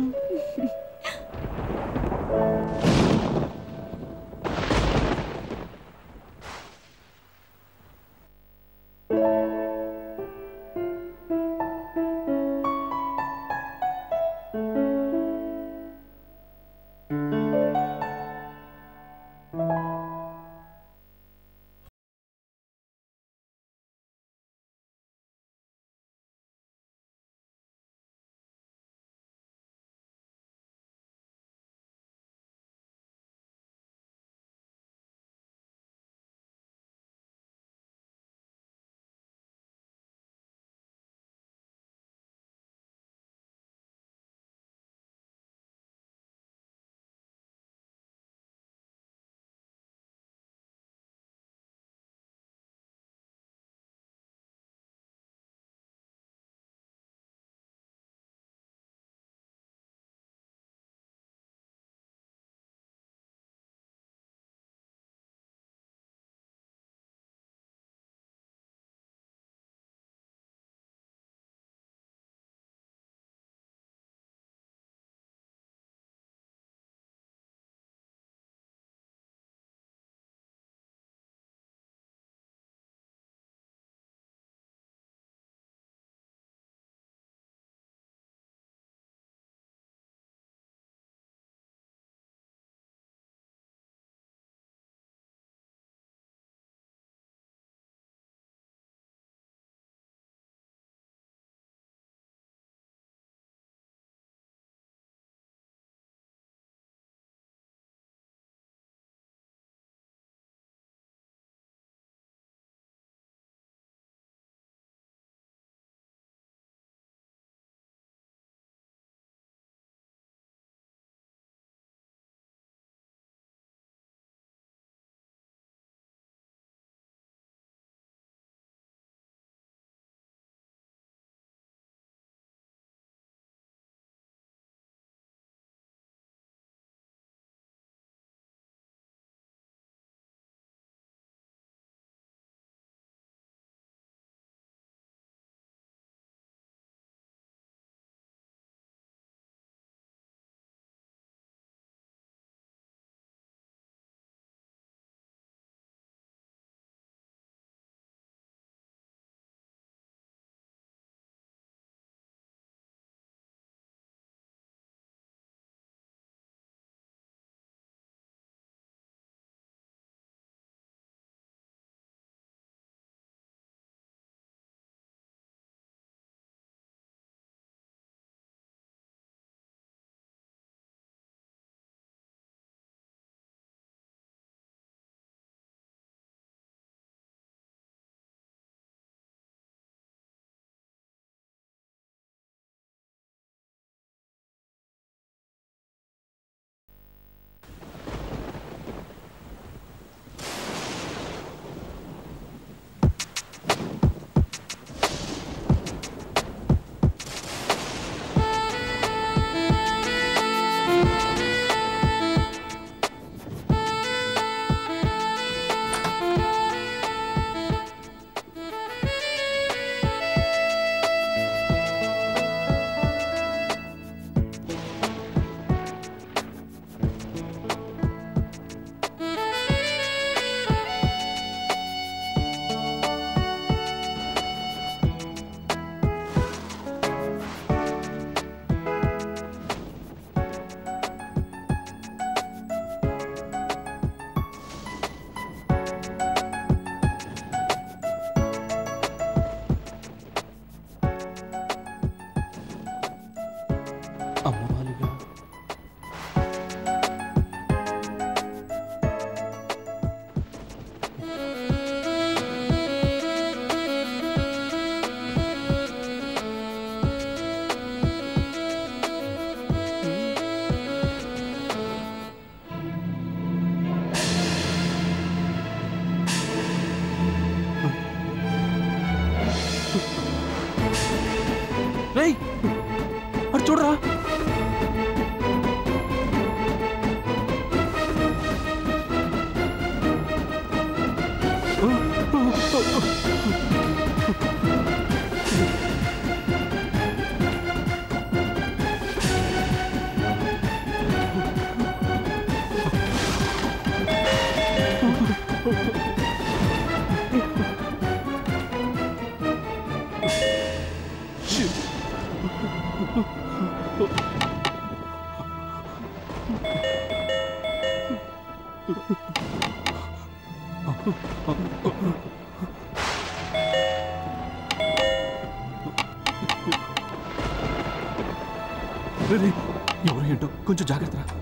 రే, రే, ఎవరు ఏంటో కొంచెం జాగ్రత్త రా.